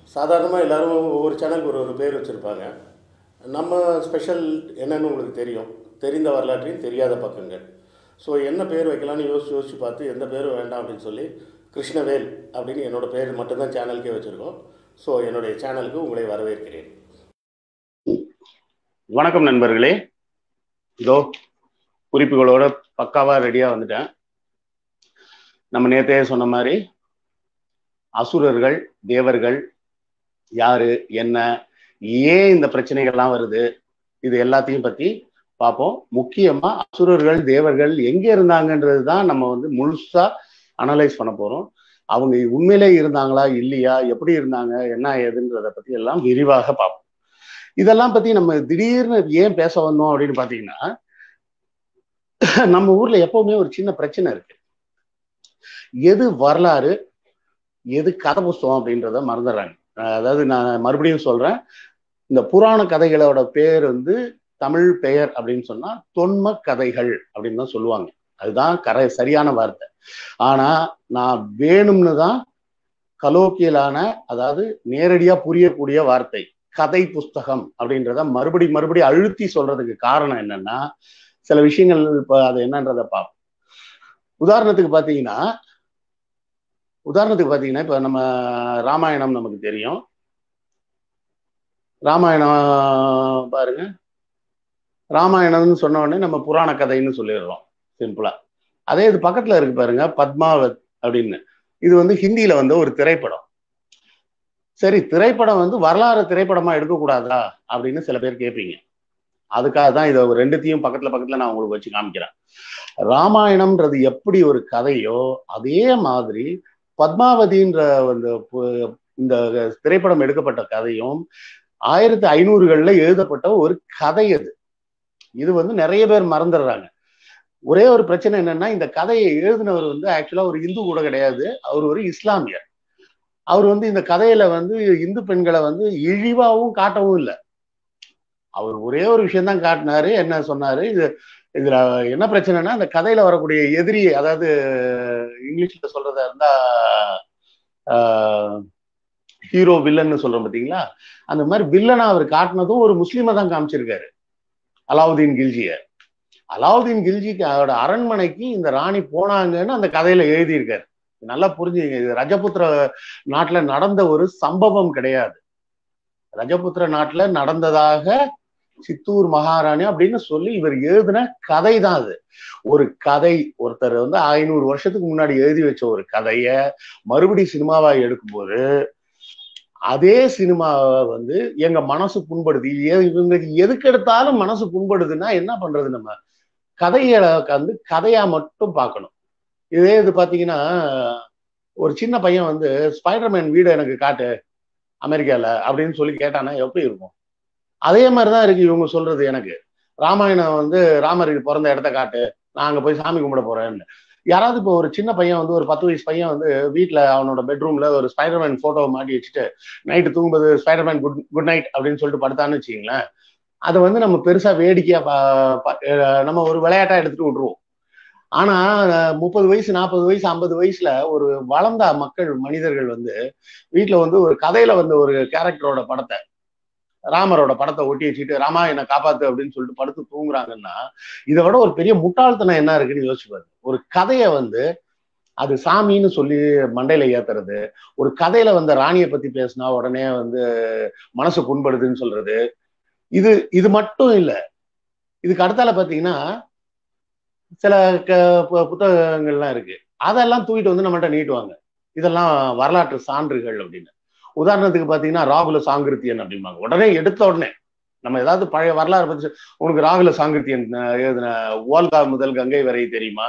சாதாரணமாக எல்லாரும் ஒவ்வொரு சேனலுக்கு ஒரு ஒரு பேர் வச்சுருப்பாங்க நம்ம ஸ்பெஷல் என்னன்னு உங்களுக்கு தெரியும் தெரிந்த வரலாற்றையும் தெரியாத பக்கங்கள் ஸோ என்ன பேர் வைக்கலாம்னு யோசிச்சு யோசிச்சு பார்த்து எந்த பேரும் வேண்டாம் அப்படின்னு சொல்லி கிருஷ்ணவேல் அப்படின்னு என்னோட பேர் மட்டும்தான் சேனலுக்கே வச்சுருக்கோம் ஸோ என்னுடைய சேனலுக்கு உங்களை வரவேற்கிறேன் வணக்கம் நண்பர்களே இதோ குறிப்புகளோட பக்காவாக ரெடியாக வந்துட்டேன் நம்ம நேத்தையே சொன்ன மாதிரி அசுரர்கள் தேவர்கள் யாரு என்ன ஏன் இந்த பிரச்சனைகள்லாம் வருது இது எல்லாத்தையும் பத்தி பார்ப்போம் முக்கியமா அசுரர்கள் தேவர்கள் எங்க இருந்தாங்கன்றது தான் நம்ம வந்து முழுசா அனலைஸ் பண்ண போறோம் அவங்க உண்மையிலே இருந்தாங்களா இல்லையா எப்படி இருந்தாங்க என்ன ஏதுன்றத பத்தி எல்லாம் விரிவாக பார்ப்போம் இதெல்லாம் பத்தி நம்ம திடீர்னு ஏன் பேச வந்தோம் அப்படின்னு பாத்தீங்கன்னா நம்ம ஊர்ல எப்பவுமே ஒரு சின்ன பிரச்சனை இருக்கு எது வரலாறு எது கதை புஸ்தகம் அப்படின்றத மறந்துடுறாங்க அதாவது நான் மறுபடியும் சொல்றேன் இந்த புராண கதைகளோட பேர் வந்து தமிழ் பெயர் அப்படின்னு சொன்னா தொன்ம கதைகள் அப்படின்னு தான் சொல்லுவாங்க அதுதான் கரை சரியான வார்த்தை ஆனா நான் வேணும்னு தான் கலோக்கியலான அதாவது நேரடியா புரியக்கூடிய வார்த்தை கதை புஸ்தகம் அப்படின்றத மறுபடி மறுபடி அழுத்தி சொல்றதுக்கு காரணம் என்னன்னா சில விஷயங்கள் இப்ப அது என்னன்றத பார்ப்போம் உதாரணத்துக்கு பாத்தீங்கன்னா உதாரணத்துக்கு பாத்தீங்கன்னா இப்ப நம்ம ராமாயணம் நமக்கு தெரியும் ராமாயணம் பாருங்க ராமாயணம்னு சொன்ன உடனே நம்ம புராண கதைன்னு சொல்லிடுறோம் சிம்பிளா அதே இது பக்கத்துல இருக்கு பாருங்க பத்மாவத் அப்படின்னு இது வந்து ஹிந்தியில வந்து ஒரு திரைப்படம் சரி திரைப்படம் வந்து வரலாறு திரைப்படமா எடுக்கக்கூடாதா அப்படின்னு சில பேர் கேட்பீங்க அதுக்காக தான் இதை ரெண்டுத்தையும் பக்கத்துல பக்கத்துல நான் உங்களுக்கு வச்சு காமிக்கிறேன் ராமாயணம்ன்றது எப்படி ஒரு கதையோ அதே மாதிரி பத்மாவதின்ற அந்த இந்த திரைப்படம் எடுக்கப்பட்ட கதையும் ஆயிரத்தி ஐநூறுகள்ல எழுதப்பட்ட ஒரு கதை அது இது வந்து நிறைய பேர் மறந்துடுறாங்க ஒரே ஒரு பிரச்சனை என்னன்னா இந்த கதையை எழுதினவர் வந்து ஆக்சுவலா ஒரு இந்து கூட கிடையாது அவர் ஒரு இஸ்லாமியர் அவர் வந்து இந்த கதையில வந்து இந்து பெண்களை வந்து இழிவாவும் காட்டவும் இல்லை அவர் ஒரே ஒரு விஷயம் தான் காட்டினாரு என்ன சொன்னாரு இது இதுல என்ன பிரச்சனைனா அந்த கதையில வரக்கூடிய எதிரி அதாவது இங்கிலீஷ்ல சொல்றதா இருந்தா ஹீரோ வில்லன்னு சொல்றோம் பாத்தீங்களா அந்த மாதிரி வில்லனா அவர் காட்டினதும் ஒரு முஸ்லீமை தான் காமிச்சிருக்காரு அலாவுதீன் கில்ஜிய அலாவுதீன் கில்ஜிக்கு அவரோட அரண்மனைக்கு இந்த ராணி போனாங்கன்னு அந்த கதையில எழுதியிருக்காரு நல்லா புரிஞ்சுங்க இது ரஜபுத்திர நாட்டுல நடந்த ஒரு சம்பவம் கிடையாது ரஜபுத்திர நாட்டுல நடந்ததாக சித்தூர் மகாராணி அப்படின்னு சொல்லி இவர் எழுதின கதை தான் அது ஒரு கதை ஒருத்தர் வந்து ஐநூறு வருஷத்துக்கு முன்னாடி எழுதி வச்ச ஒரு கதைய மறுபடி சினிமாவா எடுக்கும்போது அதே சினிமாவை வந்து எங்க மனசு புண்படுது இவங்களுக்கு எதுக்கு எடுத்தாலும் மனசு புண்படுதுன்னா என்ன பண்றது நம்ம கதையை வந்து கதையா மட்டும் பார்க்கணும் இதே இது பாத்தீங்கன்னா ஒரு சின்ன பையன் வந்து ஸ்பைடர்மேன் வீடு எனக்கு காட்டு அமெரிக்கால அப்படின்னு சொல்லி கேட்டானா எப்படி இருக்கும் அதே மாதிரிதான் இருக்கு இவங்க சொல்றது எனக்கு ராமாயணம் வந்து ராமர் பிறந்த இடத்த காட்டு நான் அங்க போய் சாமி கும்பிட போறேன்னு யாராவது இப்போ ஒரு சின்ன பையன் வந்து ஒரு பத்து வயசு பையன் வந்து வீட்டுல அவனோட பெட்ரூம்ல ஒரு ஸ்பைடர்மேன் போட்டோவை மாட்டி வச்சுட்டு நைட்டு தூங்கும்போது ஸ்பைடர்மேன் குட் குட் நைட் அப்படின்னு சொல்லிட்டு படுத்தான்னு வச்சுங்களேன் அதை வந்து நம்ம பெருசா வேடிக்கையா நம்ம ஒரு விளையாட்டா எடுத்துட்டு விட்டுருவோம் ஆனா முப்பது வயசு நாற்பது வயசு ஐம்பது வயசுல ஒரு வளர்ந்த மக்கள் மனிதர்கள் வந்து வீட்டுல வந்து ஒரு கதையில வந்து ஒரு கேரக்டரோட படத்தை ராமரோட படத்தை ஒட்டி வச்சுட்டு ராமா என்னை காப்பாத்து அப்படின்னு சொல்லிட்டு படுத்து தூங்குறாங்கன்னா இதை விட ஒரு பெரிய முட்டாள்தனம் என்ன இருக்குன்னு யோசிச்சு ஒரு கதையை வந்து அது சாமின்னு சொல்லி மண்டையில ஏத்துறது ஒரு கதையில வந்த ராணியை பத்தி பேசினா உடனே வந்து மனசு புண்படுதுன்னு சொல்றது இது இது மட்டும் இல்லை இதுக்கு அடுத்தால பாத்தீங்கன்னா சில புத்தகங்கள்லாம் இருக்கு அதெல்லாம் தூக்கிட்டு வந்து நம்மகிட்ட நீட்டுவாங்க இதெல்லாம் வரலாற்று சான்றுகள் அப்படின்னு உதாரணத்துக்கு பாத்தீங்கன்னா ராகுல சாங்கிருத்தியன் அப்படிம்பாங்க உடனே எடுத்த உடனே நம்ம ஏதாவது பழைய வரலாறு பத்தி உனக்கு ராகுல சாங்கிருத்தியன் எழுதின ஓல்கா முதல் கங்கை வரை தெரியுமா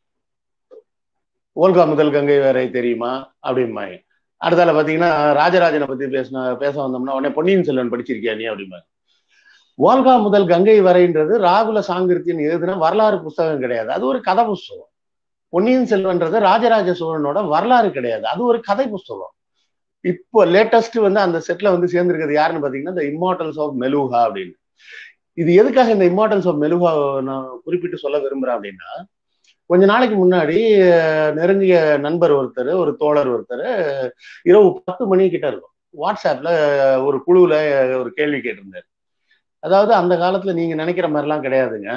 ஓல்கா முதல் கங்கை வரை தெரியுமா அப்படிம்பாங்க அடுத்தால பாத்தீங்கன்னா ராஜராஜனை பத்தி பேசின பேச வந்தோம்னா உடனே பொன்னியின் செல்வன் படிச்சிருக்கியா நீ அப்படிம்பாங்க ஓல்கா முதல் கங்கை வரைன்றது ராகுல சாங்கிருத்தியன் எழுதின வரலாறு புஸ்தகம் கிடையாது அது ஒரு கதை புஸ்தகம் பொன்னியின் செல்வன்றது ராஜராஜ சோழனோட வரலாறு கிடையாது அது ஒரு கதை புஸ்தகம் இப்போ லேட்டஸ்ட் வந்து அந்த செட்ல வந்து சேர்ந்திருக்கிறது யாருன்னு பாத்தீங்கன்னா இந்த இம்மார்டல்ஸ் ஆஃப் மெலுஹா அப்படின்னு இது எதுக்காக இந்த இம்மார்டல்ஸ் ஆஃப் மெலுஹா நான் குறிப்பிட்டு சொல்ல விரும்புறேன் அப்படின்னா கொஞ்ச நாளைக்கு முன்னாடி நெருங்கிய நண்பர் ஒருத்தர் ஒரு தோழர் ஒருத்தர் இரவு பத்து மணி கிட்ட இருக்கும் வாட்ஸ்அப்ல ஒரு குழுவுல ஒரு கேள்வி கேட்டிருந்தார் அதாவது அந்த காலத்துல நீங்க நினைக்கிற மாதிரிலாம் கிடையாதுங்க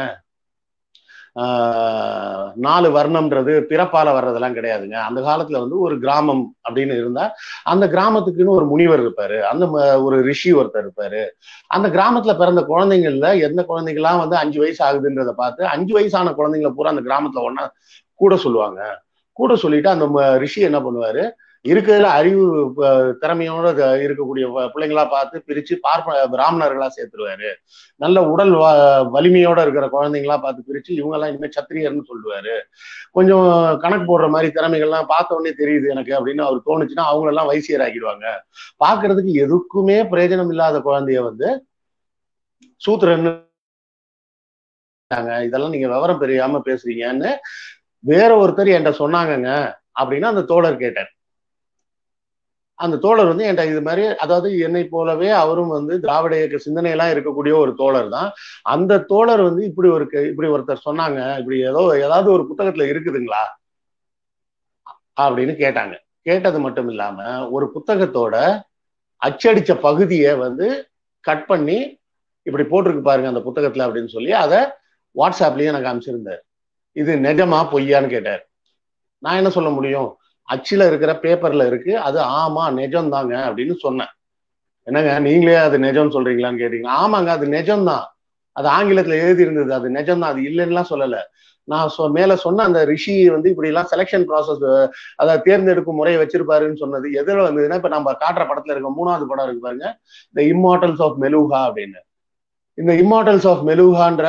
ஆஹ் நாலு வர்ணம்ன்றது பிறப்பால வர்றதெல்லாம் கிடையாதுங்க அந்த காலத்துல வந்து ஒரு கிராமம் அப்படின்னு இருந்தா அந்த கிராமத்துக்குன்னு ஒரு முனிவர் இருப்பாரு அந்த ம- ஒரு ரிஷி ஒருத்தர் இருப்பாரு அந்த கிராமத்துல பிறந்த குழந்தைங்கள்ல எந்த குழந்தைங்கலாம் வந்து அஞ்சு வயசு ஆகுதுன்றத பார்த்து அஞ்சு வயசான குழந்தைங்களை பூரா அந்த கிராமத்துல ஒண்ணா கூட சொல்லுவாங்க கூட சொல்லிட்டு அந்த ம- ரிஷி என்ன பண்ணுவாரு இருக்கிறதுல அறிவு ப- திறமையோட த- இருக்கக்கூடிய வ- பிள்ளைங்களா பார்த்து பிரிச்சு பார்ப்ப பிராமணர்களா சேர்த்துருவாரு நல்ல உடல் வ- வலிமையோட இருக்கிற குழந்தைங்களா பார்த்து பிரிச்சு இவங்க எல்லாம் இனிமே சத்திரியர்னு சொல்லுவாரு கொஞ்சம் கணக்கு போடுற மாதிரி திறமைகள்லாம் பார்த்த உடனே தெரியுது எனக்கு அப்படின்னு அவர் தோணுச்சுன்னா அவங்க எல்லாம் வைசியர் ஆக்கிடுவாங்க பாக்குறதுக்கு எதுக்குமே பிரயோஜனம் இல்லாத குழந்தைய வந்து சூத்திரன்னு இதெல்லாம் நீங்க விவரம் தெரியாம பேசுறீங்கன்னு வேற ஒருத்தர் என்கிட்ட சொன்னாங்கங்க அப்படின்னு அந்த தோழர் கேட்டார் அந்த தோழர் வந்து என்கிட்ட இது மாதிரி அதாவது என்னை போலவே அவரும் வந்து திராவிட இயக்க சிந்தனையெல்லாம் இருக்கக்கூடிய ஒரு தோழர் தான் அந்த தோழர் வந்து இப்படி ஒரு க- இப்படி ஒருத்தர் சொன்னாங்க இப்படி ஏதோ ஏதாவது ஒரு புத்தகத்துல இருக்குதுங்களா அப்படின்னு கேட்டாங்க கேட்டது மட்டும் இல்லாம ஒரு புத்தகத்தோட அச்சடிச்ச பகுதியை வந்து கட் பண்ணி இப்படி போட்டிருக்கு பாருங்க அந்த புத்தகத்துல அப்படின்னு சொல்லி அதை வாட்ஸ்அப்லயே எனக்கு அனுப்பிச்சிருந்தார் இது நிஜமா பொய்யான்னு கேட்டார் நான் என்ன சொல்ல முடியும் அச்சில இருக்கிற பேப்பர்ல இருக்கு அது ஆமா நிஜம் தாங்க அப்படின்னு சொன்னேன் என்னங்க நீங்களே அது நிஜம்னு சொல்றீங்களான்னு கேட்டீங்க ஆமாங்க அது நிஜம்தான் அது ஆங்கிலத்துல எழுதி இருந்தது அது நிஜம்தான் அது இல்லைன்னுலாம் சொல்லல நான் சொ மேல சொன்ன அந்த ரிஷி வந்து இப்படி எல்லாம் செலெக்ஷன் ப்ராசஸ் அதாவது தேர்ந்தெடுக்கும் முறையை வச்சிருப்பாருன்னு சொன்னது எதுல வந்ததுன்னா இப்ப நம்ம காட்டுற படத்துல இருக்க மூணாவது படம் இருக்கு பாருங்க த இம்மார்டல்ஸ் ஆஃப் மெலுஹா அப்படின்னு இந்த இம்மார்டல்ஸ் ஆஃப் மெலுஹான்ற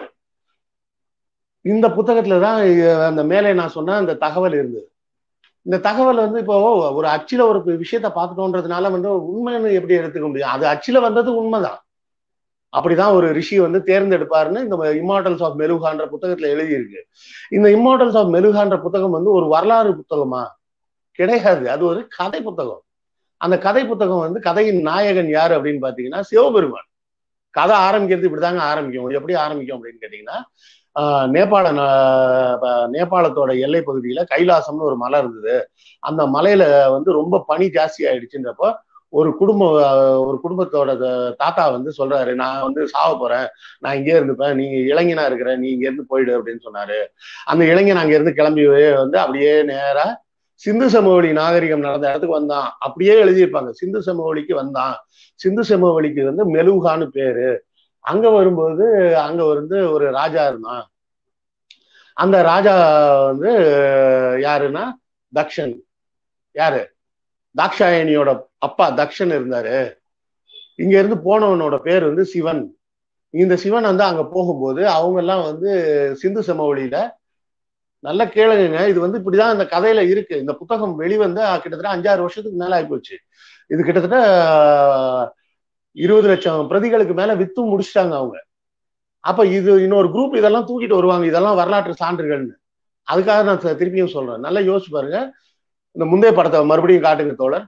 இந்த புத்தகத்துல தான் அந்த மேலே நான் சொன்ன அந்த தகவல் இருந்தது இந்த தகவல் வந்து இப்போ ஒரு அச்சில ஒரு விஷயத்த பார்த்துட்டோன்றதுனால வந்து உண்மைன்னு எப்படி எடுத்துக்க முடியும் அது அச்சில வந்தது உண்மைதான் அப்படிதான் ஒரு ரிஷி வந்து தேர்ந்தெடுப்பாருன்னு இந்த இம்மார்டல்ஸ் ஆஃப் மெலுகான்ற புத்தகத்துல எழுதியிருக்கு இந்த இம்மார்டல்ஸ் ஆஃப் மெலுகான்ற புத்தகம் வந்து ஒரு வரலாறு புத்தகமா கிடையாது அது ஒரு கதை புத்தகம் அந்த கதை புத்தகம் வந்து கதையின் நாயகன் யாரு அப்படின்னு பாத்தீங்கன்னா சிவபெருமான் கதை ஆரம்பிக்கிறது இப்படிதாங்க ஆரம்பிக்கும் எப்படி ஆரம்பிக்கும் அப்படின்னு கேட்டீங்கன்னா நேபாள நேபாளத்தோட எல்லை பகுதியில கைலாசம்னு ஒரு மலை இருந்தது அந்த மலையில வந்து ரொம்ப பனி ஜாஸ்தி ஆயிடுச்சுன்றப்போ ஒரு குடும்பம் ஒரு குடும்பத்தோட தாத்தா வந்து சொல்றாரு நான் வந்து சாவ போறேன் நான் இங்கே இருந்துப்பேன் நீங்க இளைஞனா இருக்கிற நீ இங்க இருந்து போயிடு அப்படின்னு சொன்னாரு அந்த இளைஞன் அங்க இருந்து கிளம்பி வந்து அப்படியே நேரா சிந்து சமவெளி நாகரிகம் நடந்த இடத்துக்கு வந்தான் அப்படியே எழுதியிருப்பாங்க சிந்து சமவெளிக்கு வந்தான் சிந்து சமவெளிக்கு வந்து மெலுகான்னு பேரு அங்க வரும்போது அங்க வந்து ஒரு ராஜா இருந்தான் அந்த ராஜா வந்து யாருன்னா தக்ஷன் யாரு தாக்ஷாயணியோட அப்பா தக்ஷன் இருந்தாரு இங்க இருந்து போனவனோட பேர் வந்து சிவன் இந்த சிவன் வந்து அங்க போகும்போது அவங்க எல்லாம் வந்து சிந்து சமவெளியில நல்ல கேளுங்க இது வந்து இப்படிதான் இந்த கதையில இருக்கு இந்த புத்தகம் வெளிவந்து கிட்டத்தட்ட அஞ்சாறு வருஷத்துக்கு மேல ஆகிப்போச்சு இது கிட்டத்தட்ட இருபது லட்சம் பிரதிகளுக்கு மேல வித்து முடிச்சிட்டாங்க அவங்க அப்ப இது இன்னொரு குரூப் இதெல்லாம் தூக்கிட்டு வருவாங்க இதெல்லாம் வரலாற்று சான்றுகள்னு அதுக்காக நான் திருப்பியும் சொல்றேன் நல்லா யோசிச்சு பாருங்க இந்த முந்தைய படத்தை மறுபடியும் காட்டுங்க தோழர்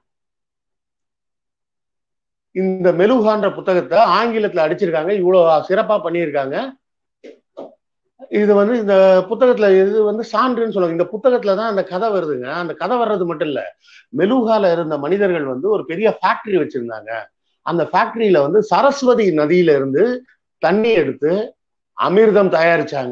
இந்த மெலுகான்ற புத்தகத்தை ஆங்கிலத்துல அடிச்சிருக்காங்க இவ்வளவு சிறப்பா பண்ணியிருக்காங்க இது வந்து இந்த புத்தகத்துல இது வந்து சான்றுன்னு சொல்லுவாங்க இந்த புத்தகத்துல தான் அந்த கதை வருதுங்க அந்த கதை வர்றது மட்டும் இல்ல மெலுகால இருந்த மனிதர்கள் வந்து ஒரு பெரிய ஃபேக்டரி வச்சிருந்தாங்க அந்த ஃபேக்டரியில வந்து சரஸ்வதி நதியில இருந்து தண்ணி எடுத்து அமிர்தம் தயாரிச்சாங்க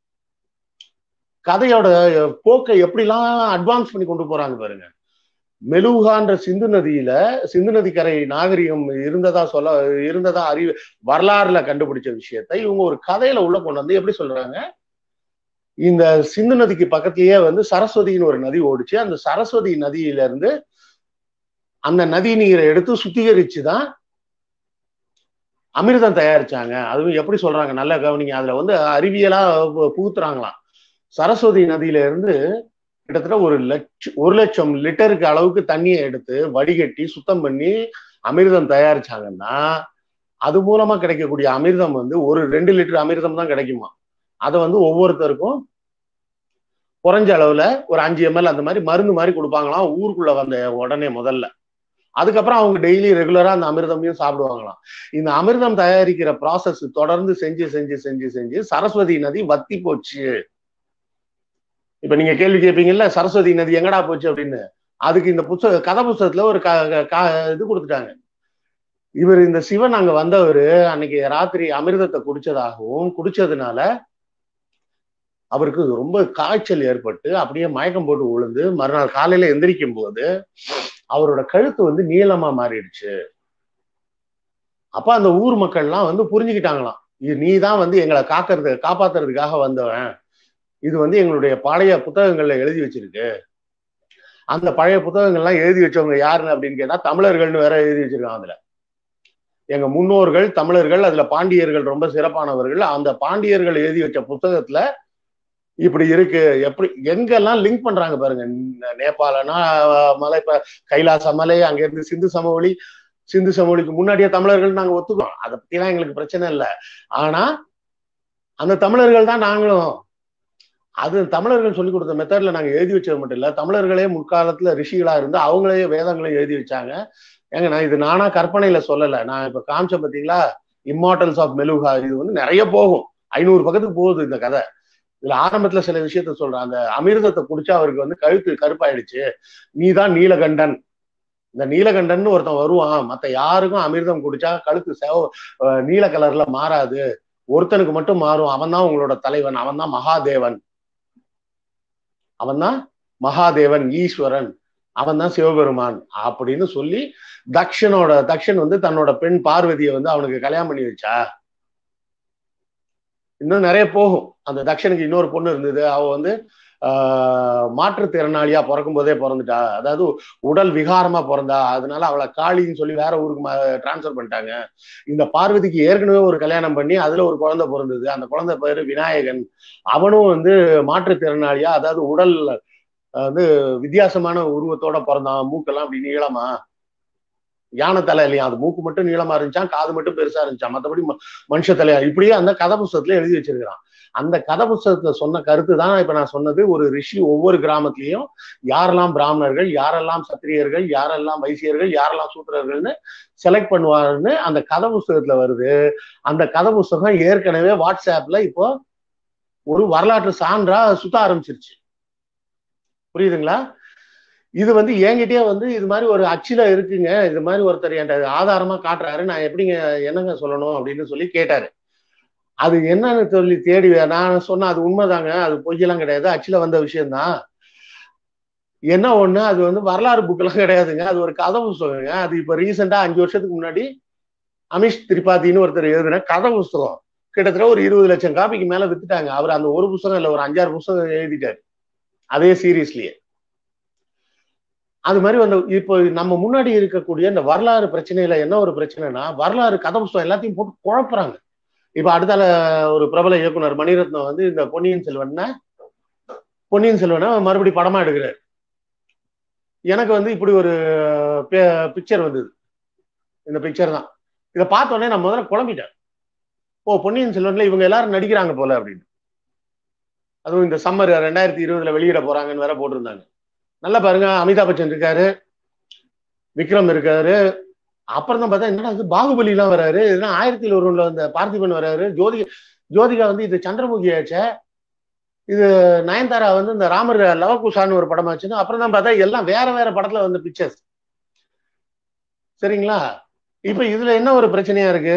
கதையோட போக்கை எப்படிலாம் அட்வான்ஸ் பண்ணி கொண்டு போறாங்க பாருங்க மெலுகான்ற சிந்து நதியில சிந்து நதி கரை நாகரிகம் இருந்ததா சொல்ல இருந்ததா அறிவு வரலாறுல கண்டுபிடிச்ச விஷயத்த இவங்க ஒரு கதையில உள்ள கொண்டு வந்து எப்படி சொல்றாங்க இந்த சிந்து நதிக்கு பக்கத்திலேயே வந்து சரஸ்வதினு ஒரு நதி ஓடிச்சு அந்த சரஸ்வதி நதியில இருந்து அந்த நதி நீரை எடுத்து சுத்திகரிச்சு தான் அமிர்தம் தயாரிச்சாங்க அதுவும் எப்படி சொல்றாங்க நல்லா கவனிங்க அதுல வந்து அறிவியலா புகுத்துறாங்களாம் சரஸ்வதி நதியில இருந்து கிட்டத்தட்ட ஒரு லட்சம் ஒரு லட்சம் லிட்டருக்கு அளவுக்கு தண்ணியை எடுத்து வடிகட்டி சுத்தம் பண்ணி அமிர்தம் தயாரிச்சாங்கன்னா அது மூலமா கிடைக்கக்கூடிய அமிர்தம் வந்து ஒரு ரெண்டு லிட்டர் அமிர்தம் தான் கிடைக்குமா அதை வந்து ஒவ்வொருத்தருக்கும் குறைஞ்ச அளவுல ஒரு அஞ்சு எம்எல் அந்த மாதிரி மருந்து மாதிரி கொடுப்பாங்களாம் ஊருக்குள்ள வந்த உடனே முதல்ல அதுக்கப்புறம் அவங்க டெய்லி ரெகுலரா அந்த அமிர்தமையும் சாப்பிடுவாங்களாம் இந்த அமிர்தம் தயாரிக்கிற ப்ராசஸ் தொடர்ந்து செஞ்சு செஞ்சு செஞ்சு செஞ்சு சரஸ்வதி நதி வத்தி போச்சு இப்ப நீங்க கேள்வி கேட்பீங்கல்ல சரஸ்வதி நதி எங்கடா போச்சு அப்படின்னு அதுக்கு இந்த புத்தக கதை புத்தகத்துல ஒரு க க- க- இது கொடுத்துட்டாங்க இவர் இந்த சிவன் அங்க வந்தவர் அன்னைக்கு ராத்திரி அமிர்தத்தை குடிச்சதாகவும் குடிச்சதுனால அவருக்கு ரொம்ப காய்ச்சல் ஏற்பட்டு அப்படியே மயக்கம் போட்டு விழுந்து மறுநாள் காலையில எந்திரிக்கும் போது அவரோட கழுத்து வந்து நீளமா மாறிடுச்சு அப்ப அந்த ஊர் மக்கள்லாம் வந்து புரிஞ்சுக்கிட்டாங்களாம் இது நீ தான் வந்து எங்களை காக்கிறது காப்பாத்துறதுக்காக வந்தவன் இது வந்து எங்களுடைய பழைய புத்தகங்கள்ல எழுதி வச்சிருக்கு அந்த பழைய புத்தகங்கள்லாம் எழுதி வச்சவங்க யாருன்னு அப்படின்னு கேட்டா தமிழர்கள்னு வேற எழுதி வச்சிருக்காங்க அதுல எங்க முன்னோர்கள் தமிழர்கள் அதுல பாண்டியர்கள் ரொம்ப சிறப்பானவர்கள் அந்த பாண்டியர்கள் எழுதி வச்ச புத்தகத்துல இப்படி இருக்கு எப்படி எங்கெல்லாம் லிங்க் பண்றாங்க பாருங்க நே- நேபாளனா அஹ், மலை ப- கைலாச மலை அங்க இருந்து சிந்து சமவெளி சிந்து சமவெளிக்கு முன்னாடியே தமிழர்கள் நாங்க ஒத்துக்கிறோம் அதை பத்திலாம் எங்களுக்கு பிரச்சனை இல்லை ஆனா அந்த தமிழர்கள் தான் நாங்களும் அது தமிழர்கள் சொல்லி கொடுத்த மெத்தட்ல நாங்க எழுதி வச்சது மட்டும் இல்ல தமிழர்களே முற்காலத்துல ரிஷிகளா இருந்து அவங்களே வேதங்களையும் எழுதி வச்சாங்க ஏங்க நான் இது நானா கற்பனையில சொல்லல நான் இப்ப காமிச்சேன் பாத்தீங்களா இம்மார்டல்ஸ் ஆஃப் மெலுகா இது வந்து நிறைய போகும் ஐநூறு பக்கத்துக்கு போகுது இந்த கதை இதுல ஆரம்பத்துல சில விஷயத்த சொல்றேன் அந்த அமிர்தத்தை குடிச்சா அவருக்கு வந்து கழுத்து கருப்பாயிடுச்சு நீதான் நீலகண்டன் இந்த நீலகண்டன் ஒருத்தன் வருவான் மத்த யாருக்கும் அமிர்தம் குடிச்சா கழுத்து செவ அஹ் நீல கலர்ல மாறாது ஒருத்தனுக்கு மட்டும் மாறும் அவன் தான் உங்களோட தலைவன் அவன் தான் மகாதேவன் அவன் தான் மகாதேவன் ஈஸ்வரன் அவன் தான் சிவபெருமான் அப்படின்னு சொல்லி தக்ஷனோட தக்ஷன் வந்து தன்னோட பெண் பார்வதியை வந்து அவனுக்கு கல்யாணம் பண்ணி வச்சா இன்னும் நிறைய போகும் அந்த தக்ஷனுக்கு இன்னொரு பொண்ணு இருந்தது அவ வந்து ஆஹ் மாற்றுத்திறனாளியா பிறக்கும் போதே பிறந்துட்டா அதாவது உடல் விகாரமா பிறந்தா அதனால அவளை காளின்னு சொல்லி வேற ஊருக்கு டிரான்ஸ்ஃபர் பண்ணிட்டாங்க இந்த பார்வதிக்கு ஏற்கனவே ஒரு கல்யாணம் பண்ணி அதுல ஒரு குழந்தை பிறந்தது அந்த குழந்தை பேரு விநாயகன் அவனும் வந்து மாற்றுத்திறனாளியா அதாவது உடல் அஹ், வந்து வித்தியாசமான உருவத்தோட பிறந்தான் மூக்கெல்லாம் அப்படி நீளமா யானை தலை இல்லையா அது மூக்கு மட்டும் நீளமா இருந்துச்சான் காது மட்டும் பெருசா இருந்துச்சான் மற்றபடி மனுஷ தலையா இப்படியே அந்த கதை புஸ்தகத்துல எழுதி வச்சிருக்கிறான் அந்த கதை புஸ்தகத்துல சொன்ன கருத்து தான் இப்ப நான் சொன்னது ஒரு ரிஷி ஒவ்வொரு கிராமத்திலையும் யாரெல்லாம் பிராமணர்கள் யாரெல்லாம் சத்திரியர்கள் யாரெல்லாம் வைசியர்கள் யாரெல்லாம் சூத்திரர்கள்னு செலக்ட் பண்ணுவாருன்னு அந்த கதை புஸ்தகத்துல வருது அந்த கதை புஸ்தகம் ஏற்கனவே வாட்ஸ்அப்ல இப்போ ஒரு வரலாற்று சான்றா சுத்த ஆரம்பிச்சிருச்சு புரியுதுங்களா இது வந்து என்கிட்டயே வந்து இது மாதிரி ஒரு அச்சில இருக்குங்க இது மாதிரி ஒருத்தர் என்கிட்ட ஆதாரமா காட்டுறாரு நான் எப்படிங்க என்னங்க சொல்லணும் அப்படின்னு சொல்லி கேட்டாரு அது என்னன்னு சொல்லி தேடி நான் சொன்னேன் அது உண்மைதாங்க அது பொய்யெல்லாம் கிடையாது அச்சில வந்த விஷயம்தான் என்ன ஒண்ணு அது வந்து வரலாறு புக்கெல்லாம் கிடையாதுங்க அது ஒரு கதை புஸ்தகங்க அது இப்ப ரீசெண்டா அஞ்சு வருஷத்துக்கு முன்னாடி அமிஷ் திரிபாதின்னு ஒருத்தர் எழுதின கதை புஸ்தகம் கிட்டத்தட்ட ஒரு இருபது லட்சம் காப்பிக்கு மேல வித்துட்டாங்க அவர் அந்த ஒரு புஸ்தகம் இல்ல ஒரு அஞ்சாறு புஸ்தகம் எழுதிட்டாரு அதே சீரீஸ்லயே அது மாதிரி வந்து இப்போ நம்ம முன்னாடி இருக்கக்கூடிய இந்த வரலாறு பிரச்சனையில என்ன ஒரு பிரச்சனைனா வரலாறு கதை புஸ்தகம் எல்லாத்தையும் போட்டு குழப்புறாங்க இப்ப அடுத்தால ஒரு பிரபல இயக்குனர் மணிரத்னம் வந்து இந்த பொன்னியின் செல்வனை பொன்னியின் செல்வனை மறுபடியும் படமா எடுக்கிறார் எனக்கு வந்து இப்படி ஒரு பிக்சர் வந்தது இந்த பிக்சர் தான் இதை பார்த்த உடனே நான் முதல்ல குழம்பிட்டேன் ஓ பொன்னியின் செல்வன்ல இவங்க எல்லாரும் நடிக்கிறாங்க போல அப்படின்னு அதுவும் இந்த சம்மர் ரெண்டாயிரத்தி இருபதுல வெளியிட போறாங்கன்னு வேற போட்டிருந்தாங்க நல்லா பாருங்க அமிதாப் பச்சன் இருக்காரு விக்ரம் இருக்காரு அப்புறம் தான் பார்த்தா என்னடா இது பாகுபலி எல்லாம் வராரு இதெல்லாம் ஆயிரத்தி ஒருவன்ல வந்த பார்த்திபன் வராரு ஜோதிகா ஜோதிகா வந்து இது சந்திரமுகி ஆச்சே இது நயன்தாரா வந்து இந்த ராமர் லவகுஷான்னு ஒரு படம் ஆச்சுன்னு அப்புறம் தான் பார்த்தா எல்லாம் வேற வேற படத்துல வந்த பிக்சர்ஸ் சரிங்களா இப்ப இதுல என்ன ஒரு பிரச்சனையா இருக்கு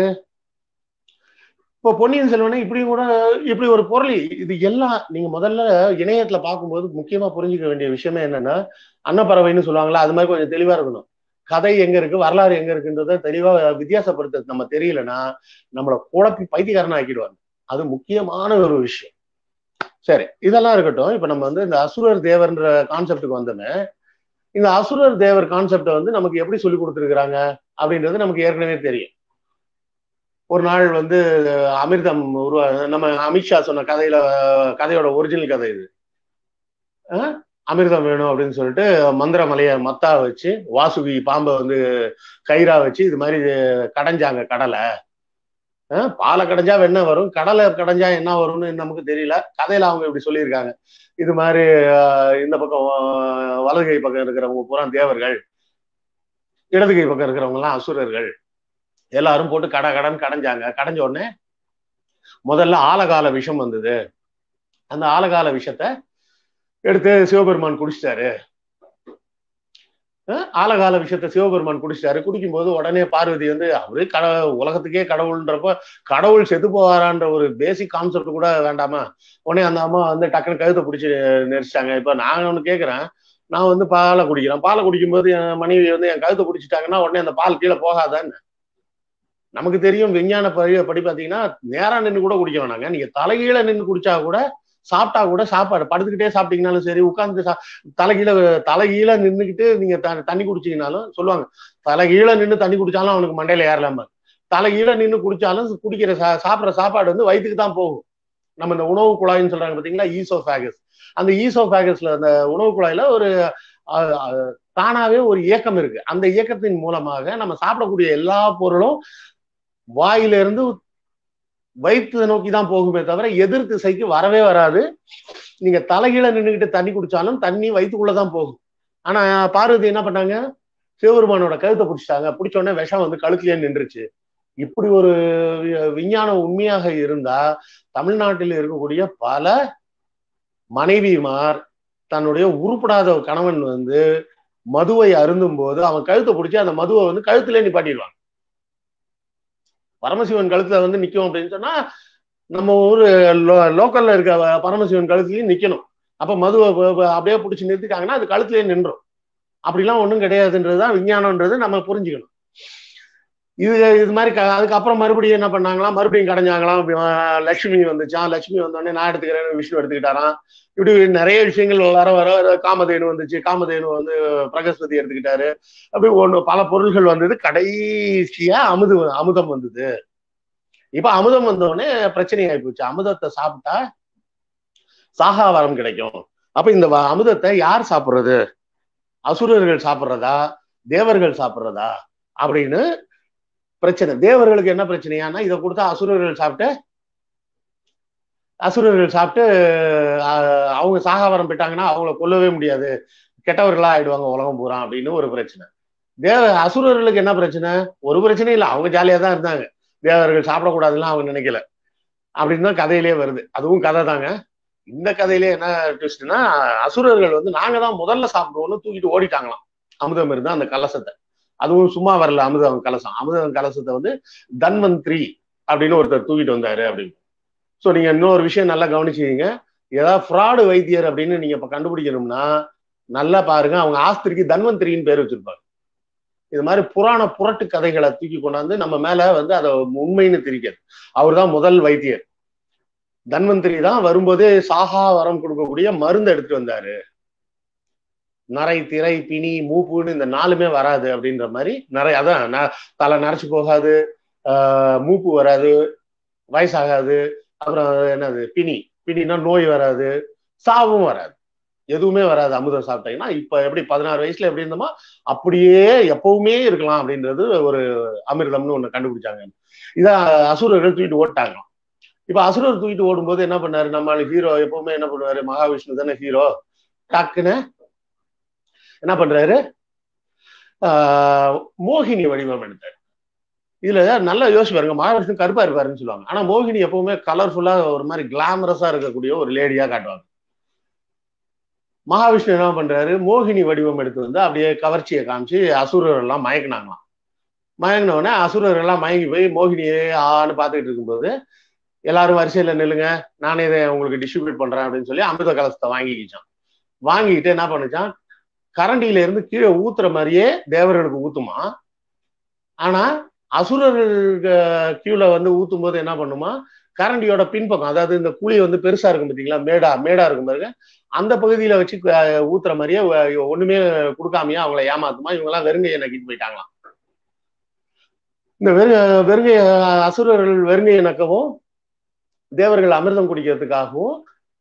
இப்போ பொன்னியின் செல்வனை இப்படியும் கூட இப்படி ஒரு பொருள் இது எல்லாம் நீங்க முதல்ல இணையத்துல பார்க்கும்போது முக்கியமா புரிஞ்சுக்க வேண்டிய விஷயமே என்னன்னா அன்னப்பறவைன்னு சொல்லுவாங்களா அது மாதிரி கொஞ்சம் தெளிவா இருக்கணும் கதை எங்க இருக்கு வரலாறு எங்க இருக்குன்றத தெளிவா வித்தியாசப்படுத்த நம்ம தெரியலன்னா நம்மளை குழப்பி பைத்தியக்காரனா ஆக்கிடுவாங்க அது முக்கியமான ஒரு விஷயம் சரி இதெல்லாம் இருக்கட்டும் இப்ப நம்ம வந்து இந்த அசுரர் தேவர்ன்ற கான்செப்டுக்கு வந்தோமே இந்த அசுரர் தேவர் கான்செப்டை வந்து நமக்கு எப்படி சொல்லி கொடுத்துருக்குறாங்க அப்படின்றது நமக்கு ஏற்கனவே தெரியும் ஒரு நாள் வந்து அமிர்தம் உருவா நம்ம அமித்ஷா சொன்ன கதையில கதையோட ஒரிஜினல் கதை இது அமிர்தம் வேணும் அப்படின்னு சொல்லிட்டு மந்திரமலைய மத்தா வச்சு வாசுகி பாம்பை வந்து கயிறா வச்சு இது மாதிரி கடைஞ்சாங்க கடலை பாலை கடைஞ்சா வெண்ணெய் வரும் கடலை கடைஞ்சா என்ன வரும்னு நமக்கு தெரியல கதையில அவங்க இப்படி சொல்லியிருக்காங்க இது மாதிரி இந்த பக்கம் வலது கை பக்கம் இருக்கிறவங்க பூரா தேவர்கள் இடது கை பக்கம் இருக்கிறவங்க எல்லாம் அசுரர்கள் எல்லாரும் போட்டு கடை கடன் கடைஞ்சாங்க கடைஞ்ச உடனே முதல்ல ஆலகால விஷம் வந்தது அந்த ஆலகால விஷத்தை எடுத்து சிவபெருமான் குடிச்சிட்டாரு அஹ் ஆலகால விஷயத்த சிவபெருமான் குடிச்சிட்டாரு குடிக்கும்போது உடனே பார்வதி வந்து அவரு கட உலகத்துக்கே கடவுள்ன்றப்ப கடவுள் செத்து போவாரான்ற ஒரு பேசிக் கான்செப்ட் கூட வேண்டாமா உடனே அந்த அம்மா வந்து டக்குன்னு கழுத்தை பிடிச்சி நெரிச்சிட்டாங்க இப்ப நான் ஒண்ணு கேக்குறேன் நான் வந்து பாலை குடிக்கிறேன் பாலை குடிக்கும்போது என் மனைவி வந்து என் கழுத்தை பிடிச்சிட்டாங்கன்னா உடனே அந்த பால் கீழே போகாதான்னு நமக்கு தெரியும் விஞ்ஞான படி படி பார்த்தீங்கன்னா நேரா நின்று கூட குடிக்க வேணாங்க நீங்க தலைகீழ நின்று குடிச்சா கூட சாப்பிட்டா கூட சாப்பாடு படுத்துக்கிட்டே சாப்பிட்டீங்கனாலும் சரி உட்கார்ந்து தலைகீழ தலைகீழ நின்றுக்கிட்டு நீங்க த- தண்ணி குடிச்சீங்கனாலும் சொல்லுவாங்க தலைகீழ நின்று தண்ணி குடிச்சாலும் அவனுக்கு மண்டையில ஏறலாம தலைகீழ நின்று குடிச்சாலும் குடிக்கிற சா சாப்பிட்ற சாப்பாடு வந்து வயிற்றுக்கு தான் போகும் நம்ம இந்த உணவு குழாய்ன்னு சொல்றாங்க பாத்தீங்களா ஈசோஃபேகஸ் அந்த ஈசோஃபேகஸ்ல அந்த உணவு குழாயில ஒரு அஹ், அஹ், தானாவே ஒரு இயக்கம் இருக்கு அந்த இயக்கத்தின் மூலமாக நம்ம சாப்பிடக்கூடிய எல்லா பொருளும் வாயிலிருந்து வயிற்று நோக்கி தான் போகுமே தவிர எதிர் திசைக்கு வரவே வராது நீங்க தலைகீழ நின்றுகிட்டு தண்ணி குடிச்சாலும் தண்ணி வயிற்றுக்குள்ளதான் போகும் ஆனா பார்வதி என்ன பண்ணாங்க சிவபெருமானோட கழுத்தை பிடிச்சிட்டாங்க பிடிச்ச உடனே விஷம் வந்து கழுத்துலயே நின்றுச்சு இப்படி ஒரு வி- விஞ்ஞானம் உண்மையாக இருந்தா தமிழ்நாட்டில் இருக்கக்கூடிய பல மனைவிமார் தன்னுடைய உருப்படாத கணவன் வந்து மதுவை அருந்தும் போது அவன் கழுத்தை பிடிச்சி அந்த மதுவை வந்து கழுத்திலே நிப்பாட்டிடுவாங்க பரமசிவன் கழுத்துல வந்து நிக்கும் அப்படின்னு சொன்னா நம்ம ஊரு லோ- லோக்கல்ல இருக்க வ- பரமசிவன் கழுத்துலயும் நிக்கணும் அப்ப மதுவை வ- வ- அப்படியே பிடிச்சி நிறுத்திட்டாங்கன்னா அது கழுத்துலயே நின்றும் அப்படிலாம் ஒண்ணும் கிடையாதுன்றதுதான் விஞ்ஞானம்ன்றது நம்ம புரிஞ்சுக்கணும் இது இது மாதிரி க- அதுக்கப்புறம் மறுபடியும் என்ன பண்ணாங்களாம் மறுபடியும் கடைஞ்சாங்களாம் அஹ் லட்சுமி வந்துச்சான் லட்சுமி வந்தோடனே நான் எடுத்துக்கிறேன் விஷ்ணு எடுத்துக்கிட்டாராம் இப்படி நிறைய விஷயங்கள் வர வர வர காமதேனு வந்துச்சு காமதேனு வந்து பிரகஸ்பதி எடுத்துக்கிட்டாரு அப்படி ஒண்ணு பல பொருள்கள் வந்தது கடைசியா அமுது அமுதம் வந்தது இப்ப அமுதம் வந்தோடனே பிரச்சனை ஆயிப்போச்சு அமுதத்தை சாப்பிட்டா சாகாவரம் கிடைக்கும் அப்ப இந்த வ- அமுதத்தை யார் சாப்பிடுறது அசுரர்கள் சாப்பிடுறதா தேவர்கள் சாப்பிடுறதா அப்படின்னு பிரச்சனை தேவர்களுக்கு என்ன பிரச்சனையானா இதை கொடுத்தா அசுரர்கள் சாப்பிட்டு அசுரர்கள் சாப்பிட்டு ஆஹ், அவங்க சாகாவரம் போயிட்டாங்கன்னா அவங்கள கொல்லவே முடியாது கெட்டவர்களா ஆயிடுவாங்க உலகம் பூரா அப்படின்னு ஒரு பிரச்சனை தேவ அசுரர்களுக்கு என்ன பிரச்சனை ஒரு பிரச்சனையும் இல்லை அவங்க ஜாலியா தான் இருந்தாங்க தேவர்கள் சாப்பிடக்கூடாதுலாம் அவங்க நினைக்கல அப்படின்னு தான் கதையிலே வருது அதுவும் கதை தாங்க இந்த கதையிலே என்ன ட்விஸ்ட்னா அசுரர்கள் வந்து நாங்க தான் முதல்ல சாப்பிடுவோம்னு தூக்கிட்டு ஓடிட்டாங்களாம் அமுதம் இருந்தா அந்த கலசத்தை அதுவும் சும்மா வரல அமுதம் கலசம் அமுதம் கலசத்தை வந்து தன்வந்திரி அப்படின்னு ஒருத்தர் தூக்கிட்டு வந்தாரு அப்படின்னு ஸோ நீங்க இன்னொரு விஷயம் நல்லா கவனிச்சுக்கீங்க ஏதாவது ஃப்ராடு வைத்தியர் அப்படின்னு நீங்க இப்ப கண்டுபிடிக்கணும்னா நல்லா பாருங்க அவங்க ஆஸ்திரிக்கு தன்வந்திரின்னு பேர் வச்சிருப்பாங்க இது மாதிரி புராண புரட்டு கதைகளை தூக்கி கொண்டாந்து நம்ம மேல வந்து அதை உண்மைன்னு திரிக்காது அவர் தான் முதல் வைத்தியர் தன்வந்திரி தான் வரும்போதே சாகா வரம் கொடுக்கக்கூடிய மருந்து எடுத்துட்டு வந்தாரு நரை திரை பிணி மூப்புன்னு இந்த நாலுமே வராது அப்படின்ற மாதிரி நிறைய அதான் ந- தலை நரைச்சு போகாது ஆஹ் மூப்பு வராது வயசாகாது அப்புறம் என்னது பிணி பிணினா நோய் வராது சாவும் வராது எதுவுமே வராது அமுதம் சாப்பிட்டீங்கன்னா இப்ப எப்படி பதினாறு வயசுல எப்படி இருந்தோமோ அப்படியே எப்பவுமே இருக்கலாம் அப்படின்றது ஒரு அமிர்தம்னு ஒண்ணு கண்டுபிடிச்சாங்க இத அசுரர்கள் தூக்கிட்டு ஓட்டாங்களாம் இப்ப அசுரர் தூக்கிட்டு ஓடும்போது என்ன பண்ணாரு நம்ம ஹீரோ எப்பவுமே என்ன பண்ணுவாரு மகாவிஷ்ணு தானே ஹீரோ டக்குன்னு என்ன பண்றாரு ஆஹ் மோகினி வடிவம் எடுத்தாரு இதுல நல்லா யோசிச்சு பாருங்க மகாவிஷ்ணு கருப்பா இருப்பாருன்னு சொல்லுவாங்க ஆனா மோகினி எப்பவுமே கலர்ஃபுல்லா ஒரு மாதிரி கிளாமரஸா இருக்கக்கூடிய ஒரு லேடியா காட்டுவாங்க மகாவிஷ்ணு என்ன பண்றாரு மோகினி வடிவம் எடுத்து வந்து அப்படியே கவர்ச்சியை காமிச்சு அசுரர் எல்லாம் மயக்கினாங்களாம் மயங்கின உடனே அசுரர் எல்லாம் மயங்கி போய் மோகினியே ஆன்னு பார்த்துக்கிட்டு இருக்கும்போது எல்லாரும் வரிசையில நில்லுங்க நானே இதை உங்களுக்கு டிஸ்ட்ரிபியூட் பண்றேன் அப்படின்னு சொல்லி அமிர்த கலசத்தை வாங்கிக்கிச்சான் வாங்கிக்கிட்டு என்ன பண்ணுச்சான் கரண்டியில இருந்து கீழே ஊத்துற மாதிரியே தேவர்களுக்கு ஊத்துமா ஆனா அசுரர்கள் கீழே வந்து ஊத்தும் போது என்ன பண்ணுமா கரண்டியோட பின்பக்கம் அதாவது இந்த குழி வந்து பெருசா இருக்கும் பார்த்தீங்களா மேடா மேடா இருக்கும் பாருங்க அந்த பகுதியில வச்சு அஹ், ஊத்துற மாதிரியே அஹ், ஒண்ணுமே கொடுக்காமையா அவங்கள ஏமாத்துமா இவங்க எல்லாம் வெறுங்கையை நக்கிட்டு போயிட்டாங்களாம் இந்த வெறு வெறுங்கை அசுரர்கள் வெறுங்கையை நக்கவும் தேவர்கள் அமிர்தம் குடிக்கிறதுக்காகவும்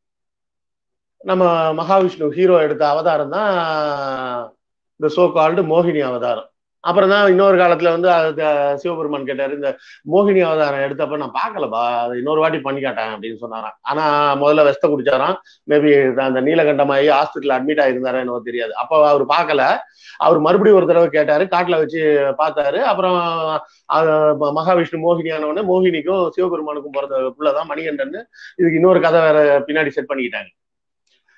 நம்ம மகாவிஷ்ணு ஹீரோ எடுத்த அவதாரம் தான் இந்த சோ கால்டு மோகினி அவதாரம் அப்புறம் தான் இன்னொரு காலத்துல வந்து அது சிவபெருமான் கேட்டாரு இந்த மோகினி அவதாரம் எடுத்தப்ப நான் பார்க்கலப்பா அதை இன்னொரு வாட்டி பண்ணி காட்டேன் அப்படின்னு சொன்னாராம் ஆனா முதல்ல வெஸ்த குடிச்சாராம் மேபி அந்த நீலகண்டமாயி ஹாஸ்பிட்டல் அட்மிட் ஆயிருந்தாரா என்னவோ தெரியாது அப்போ அவர் பார்க்கல அவர் மறுபடியும் ஒரு தடவை கேட்டாரு காட்டுல வச்சு பார்த்தாரு அப்புறம் அது மகாவிஷ்ணு மோகினி ஆனவொடனே மோகினிக்கும் சிவபெருமானுக்கும் பிறந்த புள்ளதான் மணிகண்டன் இதுக்கு இன்னொரு கதை வேற பின்னாடி செட் பண்ணிக்கிட்டாங்க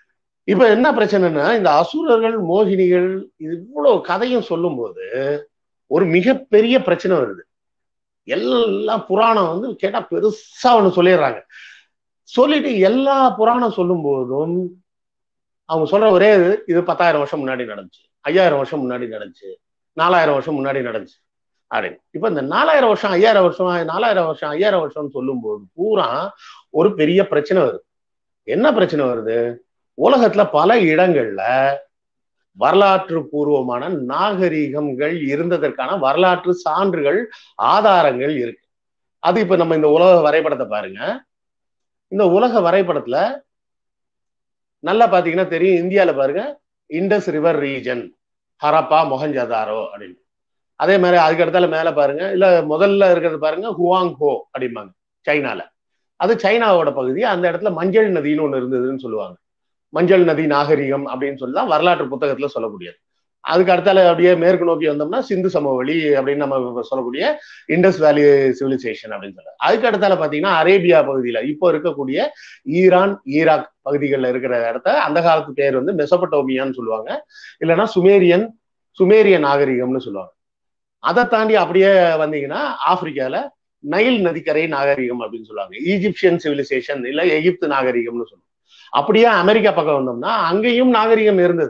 இப்ப என்ன பிரச்சனைன்னா இந்த அசுரர்கள் மோகினிகள் இது இவ்வளவு கதையும் சொல்லும்போது ஒரு மிகப்பெரிய பிரச்சனை வருது எல்லாம் புராணம் வந்து கேட்டா பெருசா ஒண்ணு சொல்லிடுறாங்க சொல்லிட்டு எல்லா புராணம் சொல்லும் போதும் அவங்க சொல்ற ஒரே இது இது பத்தாயிரம் வருஷம் முன்னாடி நடந்துச்சு ஐயாயிரம் வருஷம் முன்னாடி நடந்துச்சு நாலாயிரம் வருஷம் முன்னாடி நடந்துச்சு அப்படின்னு இப்ப இந்த நாலாயிரம் வருஷம் ஐயாயிரம் வருஷம் நாலாயிரம் வருஷம் ஐயாயிரம் வருஷம் சொல்லும்போது பூரா ஒரு பெரிய பிரச்சனை வருது என்ன பிரச்சனை வருது உலகத்துல பல இடங்கள்ல வரலாற்று பூர்வமான நாகரிகங்கள் இருந்ததற்கான வரலாற்று சான்றுகள் ஆதாரங்கள் இருக்கு அது இப்ப நம்ம இந்த உலக வரைபடத்தை பாருங்க இந்த உலக வரைபடத்துல நல்லா பாத்தீங்கன்னா தெரியும் இந்தியால பாருங்க Indus river region Harappa Mohenjodaro அப்படின்னு அதே மாதிரி அதுக்கு இடத்துல மேல பாருங்க இல்ல முதல்ல இருக்கிறது பாருங்க ஹுவாங் ஹோ அப்படிம்பாங்க சைனால அது சைனாவோட பகுதி அந்த இடத்துல மஞ்சள் நதின்னு ஒண்ணு இருந்ததுன்னு சொல்லுவாங்க மஞ்சள் நதி நாகரிகம் அப்படின்னு சொல்லி தான் வரலாற்று புத்தகத்துல சொல்லக்கூடியது அதுக்கு அடுத்தால அப்படியே மேற்கு நோக்கி வந்தோம்னா சிந்து சமவெளி அப்படின்னு நம்ம சொல்லக்கூடிய இண்டஸ் வேலி சிவிலைசேஷன் அப்படின்னு சொல்றாங்க அதுக்கு அடுத்தால பாத்தீங்கன்னா அரேபியா பகுதியில இப்போ இருக்கக்கூடிய ஈரான் ஈராக் பகுதிகளில் இருக்கிற இடத்த அந்த காலத்து பேர் வந்து மெசபட்டோமியான்னு சொல்லுவாங்க இல்லைன்னா சுமேரியன் சுமேரிய நாகரிகம்னு சொல்லுவாங்க அதை தாண்டி அப்படியே வந்தீங்கன்னா ஆப்பிரிக்கால நைல் நதிக்கரை நாகரிகம் அப்படின்னு சொல்லுவாங்க ஈஜிப்சியன் சிவிலைசேஷன் இல்ல எகிப்து நாகரிகம்னு சொல்லுவாங்க அப்படியே அமெரிக்கா பக்கம் வந்தோம்னா அங்கேயும் நாகரிகம் இருந்தது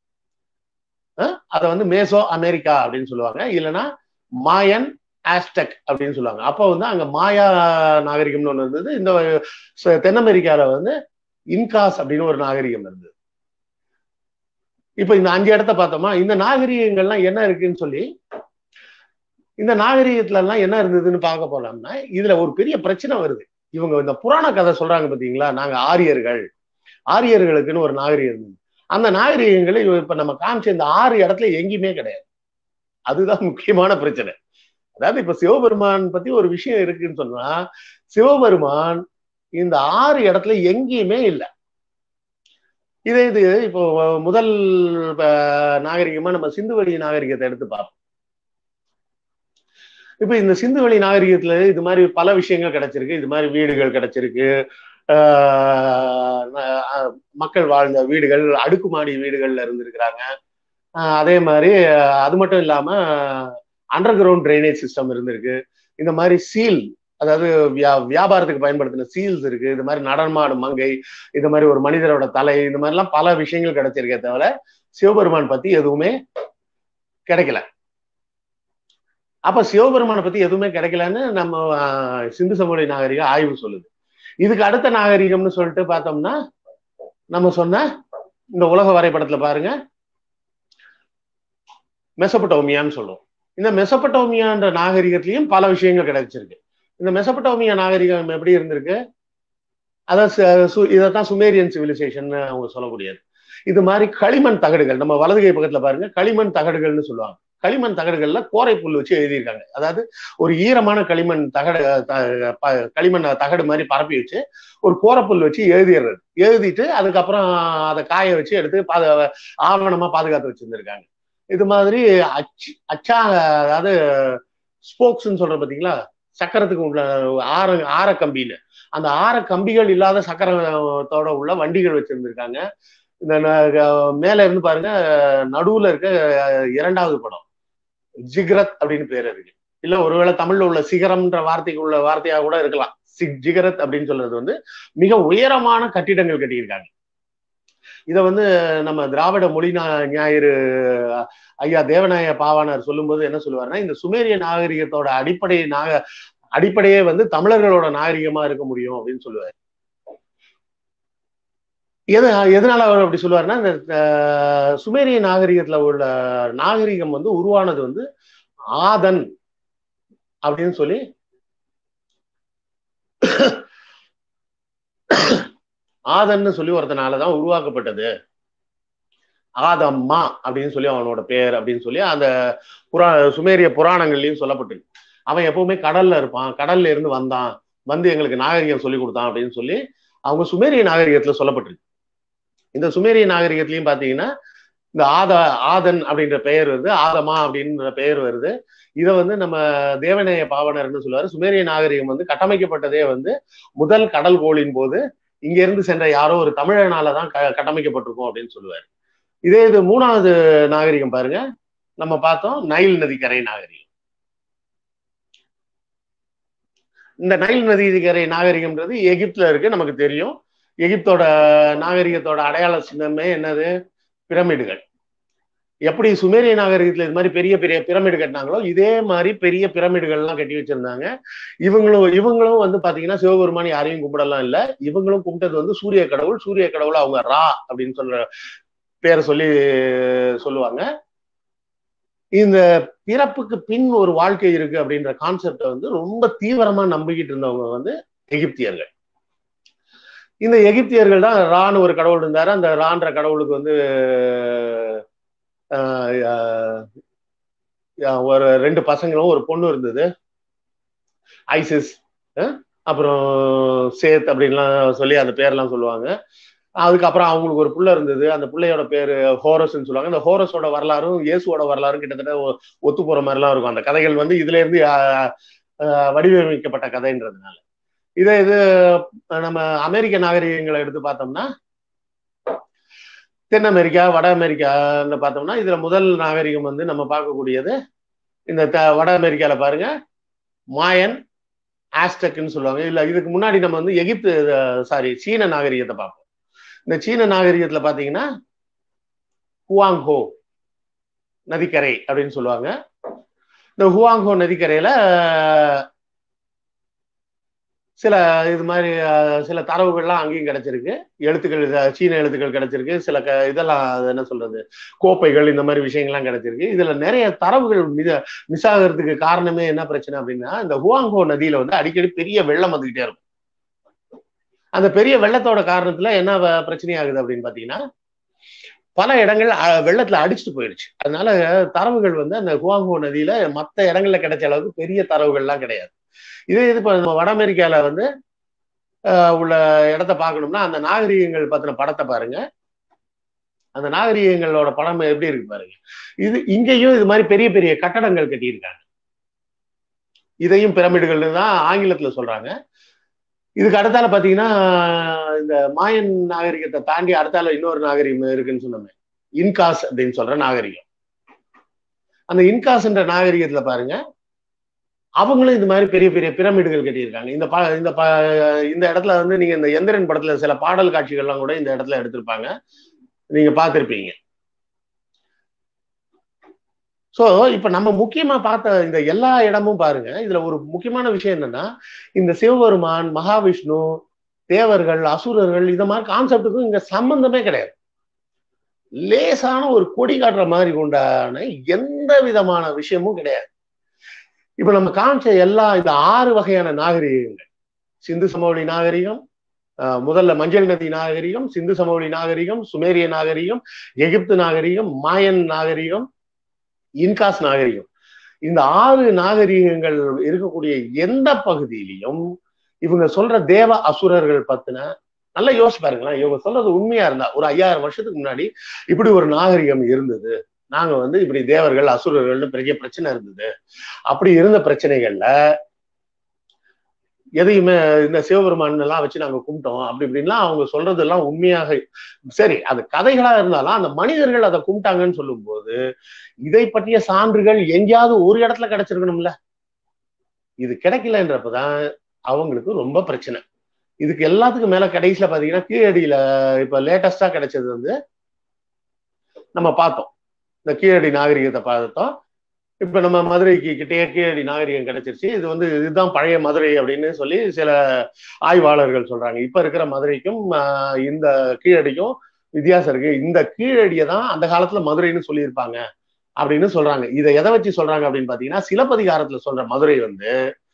அதை வந்து மேசோ அமெரிக்கா அப்படின்னு சொல்லுவாங்க இல்லைன்னா மாயன் ஆஸ்டெக் அப்படின்னு சொல்லுவாங்க அப்போ வந்து அங்க மாயா நாகரிகம்னு ஒன்று இருந்தது இந்த தென் அமெரிக்கால வந்து இன்காஸ் அப்படின்னு ஒரு நாகரிகம் இருந்தது இப்ப இந்த அஞ்சு இடத்த பார்த்தோமா இந்த நாகரிகங்கள்லாம் என்ன இருக்குன்னு சொல்லி இந்த நாகரிகத்துல எல்லாம் என்ன இருந்ததுன்னு பார்க்க போனோம்னா இதுல ஒரு பெரிய பிரச்சனை வருது இவங்க இந்த புராண கதை சொல்றாங்க பாத்தீங்களா நாங்க ஆரியர்கள் ஆரியர்களுக்குன்னு ஒரு நாகரிகம் இருந்தது அந்த நாகரிகங்களை இப்ப நம்ம காமிச்ச இந்த ஆறு இடத்துல எங்கேயுமே கிடையாது அதுதான் முக்கியமான பிரச்சனை அதாவது இப்ப சிவபெருமான் பத்தி ஒரு விஷயம் இருக்குன்னு சொன்னா சிவபெருமான் இந்த ஆறு இடத்துல எங்கேயுமே இல்லை இதே இது இப்போ முதல் நாகரிகமா நம்ம சிந்துவெளி நாகரிகத்தை எடுத்து பார்ப்போம் இப்ப இந்த சிந்துவெளி நாகரிகத்துல இது மாதிரி பல விஷயங்கள் கிடைச்சிருக்கு இது மாதிரி வீடுகள் கிடைச்சிருக்கு மக்கள் வாழ்ந்த வீடுகள் அடுக்குமாடி வீடுகள்ல இருந்திருக்கிறாங்க அதே மாதிரி அது மட்டும் இல்லாம அண்டர் கிரவுண்ட் ட்ரைனேஜ் சிஸ்டம் இருந்திருக்கு இந்த மாதிரி சீல் அதாவது வியா வியாபாரத்துக்கு பயன்படுத்தின சீல்ஸ் இருக்கு இது மாதிரி நடனமாடு மங்கை இந்த மாதிரி ஒரு மனிதரோட தலை இந்த மாதிரிலாம் பல விஷயங்கள் கிடைச்சிருக்கே தவிர சிவபெருமான் பத்தி எதுவுமே கிடைக்கல அப்ப சிவபெருமானை பத்தி எதுவுமே கிடைக்கலன்னு நம்ம சிந்து சமூக நாகரிகம் ஆய்வு சொல்லுது இதுக்கு அடுத்த நாகரிகம்னு சொல்லிட்டு பார்த்தோம்னா நம்ம சொன்ன இந்த உலக வரைபடத்துல பாருங்க மெசபட்டோமியான்னு சொல்லுவோம் இந்த மெசபட்டோமியான்ற நாகரிகத்திலையும் பல விஷயங்கள் கிடைச்சிருக்கு இந்த மெசபட்டோமியா நாகரிகம் எப்படி இருந்திருக்கு அதான் இதைத்தான் சுமேரியன் சிவிலைசேஷன் அவங்க சொல்லக்கூடியது இது மாதிரி களிமண் தகடுகள் நம்ம வலதுகை பக்கத்துல பாருங்க களிமண் தகடுகள்னு சொல்லுவாங்க களிமண் தகடுகள்ல கோரை புல் வச்சு எழுதியிருக்காங்க அதாவது ஒரு ஈரமான களிமண் தகடு களிமண் தகடு மாதிரி பரப்பி வச்சு ஒரு கோரப்புல் வச்சு எழுதிடுறது எழுதிட்டு அதுக்கப்புறம் அதை காய வச்சு எடுத்து பாது ஆவணமா பாதுகாத்து வச்சிருந்திருக்காங்க இது மாதிரி அச் அச்சா அதாவது ஸ்போக்ஸ்ன்னு சொல்ற பாத்தீங்களா சக்கரத்துக்கு உள்ள ஆர ஆர கம்பின்னு அந்த ஆர கம்பிகள் இல்லாத சக்கரத்தோட உள்ள வண்டிகள் வச்சிருந்திருக்காங்க இந்த மேல இருந்து பாருங்க நடுவுல இருக்க இரண்டாவது படம் ஜிகரத் அப்படின்னு பேர் இருக்கு இல்ல ஒருவேளை தமிழ்ல உள்ள சிகரம்ன்ற வார்த்தைக்கு உள்ள வார்த்தையா கூட இருக்கலாம் சிக் ஜிகரத் அப்படின்னு சொல்றது வந்து மிக உயரமான கட்டிடங்கள் கட்டியிருக்காங்க இத வந்து நம்ம திராவிட மொழி ஞாயிறு ஐயா தேவநாய பாவாணர் சொல்லும்போது என்ன சொல்லுவாருன்னா இந்த சுமேரிய நாகரிகத்தோட அடிப்படை நாக அடிப்படையே வந்து தமிழர்களோட நாகரிகமா இருக்க முடியும் அப்படின்னு சொல்லுவாரு எது எதனால அவர் அப்படி சொல்லுவாருன்னா இந்த சுமேரிய நாகரிகத்துல உள்ள நாகரிகம் வந்து உருவானது வந்து ஆதன் அப்படின்னு சொல்லி ஆதன்னு சொல்லி ஒருத்தனாலதான் உருவாக்கப்பட்டது ஆதம்மா அப்படின்னு சொல்லி அவனோட பேர் அப்படின்னு சொல்லி அந்த புரா சுமேரிய புராணங்கள்லயும் சொல்லப்பட்டிருக்கு அவன் எப்பவுமே கடல்ல இருப்பான் கடல்ல இருந்து வந்தான் வந்து எங்களுக்கு நாகரிகம் சொல்லி கொடுத்தான் அப்படின்னு சொல்லி அவங்க சுமேரிய நாகரிகத்துல சொல்லப்பட்டிருக்கு இந்த சுமேரிய நாகரிகத்திலையும் பாத்தீங்கன்னா இந்த ஆத ஆதன் அப்படின்ற பெயர் வருது ஆதமா அப்படின்ற பெயர் வருது இதை வந்து நம்ம தேவநேய பாவனர்னு சொல்லுவாரு சுமேரிய நாகரிகம் வந்து கட்டமைக்கப்பட்டதே வந்து முதல் கடல் கோளின் போது இங்க இருந்து சென்ற யாரோ ஒரு தமிழனால தான் க- கட்டமைக்கப்பட்டிருக்கும் அப்படின்னு சொல்லுவாரு இதே இது மூணாவது நாகரிகம் பாருங்க நம்ம பார்த்தோம் நைல் நதிக்கரை நாகரிகம் இந்த நைல் நதிக்கரை நாகரிகம்ன்றது எகிப்துல இருக்கு நமக்கு தெரியும் எகிப்தோட நாகரிகத்தோட அடையாள சின்னமே என்னது பிரமிடுகள் எப்படி சுமேரிய நாகரிகத்துல இது மாதிரி பெரிய பெரிய பிரமிடு கட்டினாங்களோ இதே மாதிரி பெரிய பிரமிடுகள்லாம் கட்டி வச்சிருந்தாங்க இவங்களும் இவங்களும் வந்து பாத்தீங்கன்னா சிவபெருமான் யாரையும் கும்பிடலாம் இல்ல இவங்களும் கும்பிட்டது வந்து சூரிய கடவுள் சூரிய கடவுள் அவங்க ரா அப்படின்னு சொல்ற பேரை சொல்லி சொல்லுவாங்க இந்த பிறப்புக்கு பின் ஒரு வாழ்க்கை இருக்கு அப்படின்ற கான்செப்டை வந்து ரொம்ப தீவிரமா நம்பிக்கிட்டு இருந்தவங்க வந்து எகிப்தியர்கள் இந்த எகிப்தியர்கள் தான் ரான்னு ஒரு கடவுள் இருந்தாரு அந்த ரான்ற கடவுளுக்கு வந்து ஆஹ் ஆஹ் ஒரு ரெண்டு பசங்களும் ஒரு பொண்ணு இருந்தது ஐசிஸ் அஹ் அப்புறம் சேத் அப்படின்லாம் சொல்லி அந்த பேர்லாம் சொல்லுவாங்க அதுக்கப்புறம் அவங்களுக்கு ஒரு புள்ள இருந்தது அந்த பிள்ளையோட பேரு ஹோரஸ்ன்னு சொல்லுவாங்க அந்த ஹோரஸோட வரலாறும் இயேசுவோட வரலாறும் கிட்டத்தட்ட ஒ- ஒத்து போற மாதிரிலாம் இருக்கும் அந்த கதைகள் வந்து இதுல இருந்து ஆஹ், ஆஹ், வடிவமைக்கப்பட்ட கதைன்றதுனால இதே இது நம்ம அமெரிக்க நாகரிகங்களை எடுத்து பார்த்தோம்னா தென் அமெரிக்கா வட அமெரிக்கான்னு பார்த்தோம்னா இதுல முதல் நாகரிகம் வந்து நம்ம பார்க்கக்கூடியது இந்த த- வட அமெரிக்கால பாருங்க மாயன் ஆஸ்டக்னு சொல்லுவாங்க இல்ல இதுக்கு முன்னாடி நம்ம வந்து எகிப்து சாரி சீன நாகரிகத்தை பார்ப்போம் இந்த சீன நாகரிகத்துல பாத்தீங்கன்னா ஹுவாங்ஹோ நதிக்கரை அப்படின்னு சொல்லுவாங்க இந்த ஹுவாங்ஹோ நதிக்கரையில சில இது மாதிரி அஹ், சில தரவுகள்லாம் அங்கேயும் கிடைச்சிருக்கு எழுத்துக்கள் அஹ், சீன எழுத்துக்கள் கிடைச்சிருக்கு சில க இதெல்லாம் அது என்ன சொல்றது கோப்பைகள் இந்த மாதிரி விஷயங்கள்லாம் கிடைச்சிருக்கு இதுல நிறைய தரவுகள் மித மிஸ் ஆகிறதுக்கு காரணமே என்ன பிரச்சனை அப்படின்னா இந்த ஹுவாங்ஹோ நதியில வந்து அடிக்கடி பெரிய வெள்ளம் வந்துகிட்டே இருக்கும் அந்த பெரிய வெள்ளத்தோட காரணத்துல என்ன வ- பிரச்சனை ஆகுது அப்படின்னு பாத்தீங்கன்னா பல இடங்கள் அஹ், வெள்ளத்துல அடிச்சுட்டு போயிடுச்சு அதனால தரவுகள் வந்து அந்த ஹுவாங்ஹோ நதியில மற்ற இடங்கள்ல கிடைச்ச அளவுக்கு பெரிய தரவுகள்லாம் கிடையாது இதே இது இப்ப நம்ம வட அமெரிக்கால வந்து அஹ், உள்ள இடத்த பார்க்கணும்னா அந்த நாகரிகங்கள் பத்தின படத்தை பாருங்க அந்த நாகரிகங்களோட படம் எப்படி இருக்கு பாருங்க இது இங்கேயும் இது மாதிரி பெரிய பெரிய கட்டடங்கள் கட்டியிருக்காங்க இதையும் பிரமிடுகள்னு தான் ஆங்கிலத்துல சொல்றாங்க இதுக்கு அடுத்தால பாத்தீங்கன்னா இந்த மாயன் நாகரிகத்தை தாண்டி அடுத்தால இன்னொரு நாகரிகம் இருக்குன்னு சொன்னோமே இன்காஸ் அப்படின்னு சொல்ற நாகரிகம் அந்த இன்காஸ்ன்ற நாகரிகத்துல பாருங்க அவங்களும் இந்த மாதிரி பெரிய பெரிய பிரமிடுகள் கட்டியிருக்காங்க இந்த ப இந்த ப இந்த இடத்துல வந்து நீங்க இந்த எந்திரன் படத்துல சில பாடல் காட்சிகள்லாம் கூட இந்த இடத்துல எடுத்திருப்பாங்க நீங்க பார்த்திருப்பீங்க சோ இப்ப நம்ம முக்கியமா பார்த்த இந்த எல்லா இடமும் பாருங்க இதுல ஒரு முக்கியமான விஷயம் என்னன்னா இந்த சிவபெருமான் மகாவிஷ்ணு தேவர்கள் அசுரர்கள் இந்த மாதிரி கான்செப்டுக்கும் இங்க சம்பந்தமே கிடையாது லேசான ஒரு கொடி காட்டுற மாதிரி உண்டான எந்த விதமான விஷயமும் கிடையாது இப்ப நம்ம காமிச்ச எல்லா இந்த ஆறு வகையான நாகரிகங்கள் சிந்து சமவெளி நாகரிகம் அஹ் முதல்ல மஞ்சள் நதி நாகரிகம் சிந்து சமவெளி நாகரிகம் சுமேரிய நாகரிகம் எகிப்து நாகரிகம் மாயன் நாகரிகம் இன்காஸ் நாகரிகம் இந்த ஆறு நாகரிகங்கள் இருக்கக்கூடிய எந்த பகுதியிலையும் இவங்க சொல்ற தேவ அசுரர்கள் பத்தின நல்லா யோசிச்சு பாருங்களேன் இவங்க சொல்றது உண்மையா இருந்தா ஒரு ஐயாயிரம் வருஷத்துக்கு முன்னாடி இப்படி ஒரு நாகரிகம் இருந்தது நாங்க வந்து இப்படி தேவர்கள் அசுரர்கள்னு பெரிய பிரச்சனை இருந்தது அப்படி இருந்த பிரச்சனைகள்ல எதையுமே இந்த சிவபெருமான் எல்லாம் வச்சு நாங்க கும்பிட்டோம் அப்படி இப்படின்லாம் அவங்க சொல்றதெல்லாம் உண்மையாக சரி அது கதைகளா இருந்தாலும் அந்த மனிதர்கள் அதை கும்பிட்டாங்கன்னு சொல்லும்போது இதை பற்றிய சான்றுகள் எங்கேயாவது ஒரு இடத்துல கிடைச்சிருக்கணும்ல இது கிடைக்கலன்றப்பதான் அவங்களுக்கு ரொம்ப பிரச்சனை இதுக்கு எல்லாத்துக்கும் மேல கடைசியில பாத்தீங்கன்னா கீழடியில இப்ப லேட்டஸ்டா கிடைச்சது வந்து நம்ம பார்த்தோம் இந்த கீழடி நாகரிகத்தை பார்த்தோம் இப்ப நம்ம மதுரைக்கு கிட்டே கீழடி நாகரிகம் கிடைச்சிருச்சு இது வந்து இதுதான் பழைய மதுரை அப்படின்னு சொல்லி சில ஆய்வாளர்கள் சொல்றாங்க இப்ப இருக்கிற மதுரைக்கும் ஆஹ், இந்த கீழடிக்கும் வித்தியாசம் இருக்கு இந்த கீழடியை தான் அந்த காலத்துல மதுரைன்னு சொல்லியிருப்பாங்க அப்படின்னு சொல்றாங்க இதை எதை வச்சு சொல்றாங்க அப்படின்னு பாத்தீங்கன்னா சிலப்பதிகாரத்துல சொல்ற மதுரை வந்து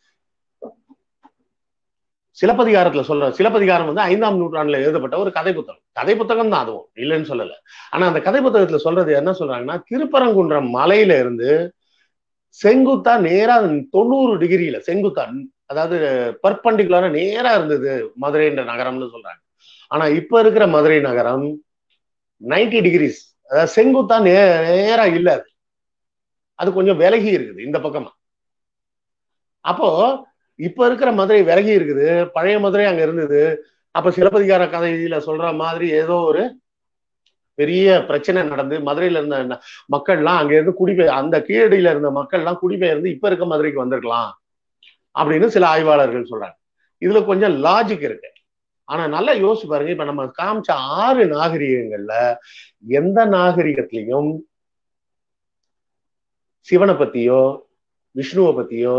சிலப்பதிகாரத்துல சொல்ற சிலப்பதிகாரம் வந்து ஐந்தாம் நூற்றாண்டுல எழுதப்பட்ட ஒரு கதை புத்தகம் கதை புத்தகம் தான் அதுவும் இல்லைன்னு சொல்லல ஆனா அந்த கதை புத்தகத்துல சொல்றது என்ன சொல்றாங்கன்னா திருப்பரங்குன்றம் மலையில இருந்து செங்குத்தா நேரா தொண்ணூறு டிகிரியில செங்குத்தா அதாவது பர்பண்டிகுலரா நேரா இருந்தது மதுரைன்ற நகரம்னு சொல்றாங்க ஆனா இப்ப இருக்கிற மதுரை நகரம் 90 டிகிரிஸ் அதாவது செங்குத்தா நே நேரா இல்ல அது அது கொஞ்சம் விலகி இருக்குது இந்த பக்கமா அப்போ இப்ப இருக்கிற மதுரை விலகி இருக்குது பழைய மதுரை அங்க இருந்தது அப்ப சிலப்பதிகார கதையில சொல்ற மாதிரி ஏதோ ஒரு பெரிய பிரச்சனை நடந்து மதுரையில இருந்த ந- மக்கள்லாம் அங்க இருந்து குடிபெயர் அந்த கீழடியில இருந்த மக்கள்லாம் குடிபெயர்ந்து இப்ப இருக்க மதுரைக்கு வந்திருக்கலாம் அப்படின்னு சில ஆய்வாளர்கள் சொல்றாங்க இதுல கொஞ்சம் லாஜிக் இருக்கு ஆனா நல்லா யோசிச்சு பாருங்க இப்ப நம்ம காமிச்ச ஆறு நாகரிகங்கள்ல எந்த நாகரிகத்திலையும் சிவனை பத்தியோ விஷ்ணுவை பத்தியோ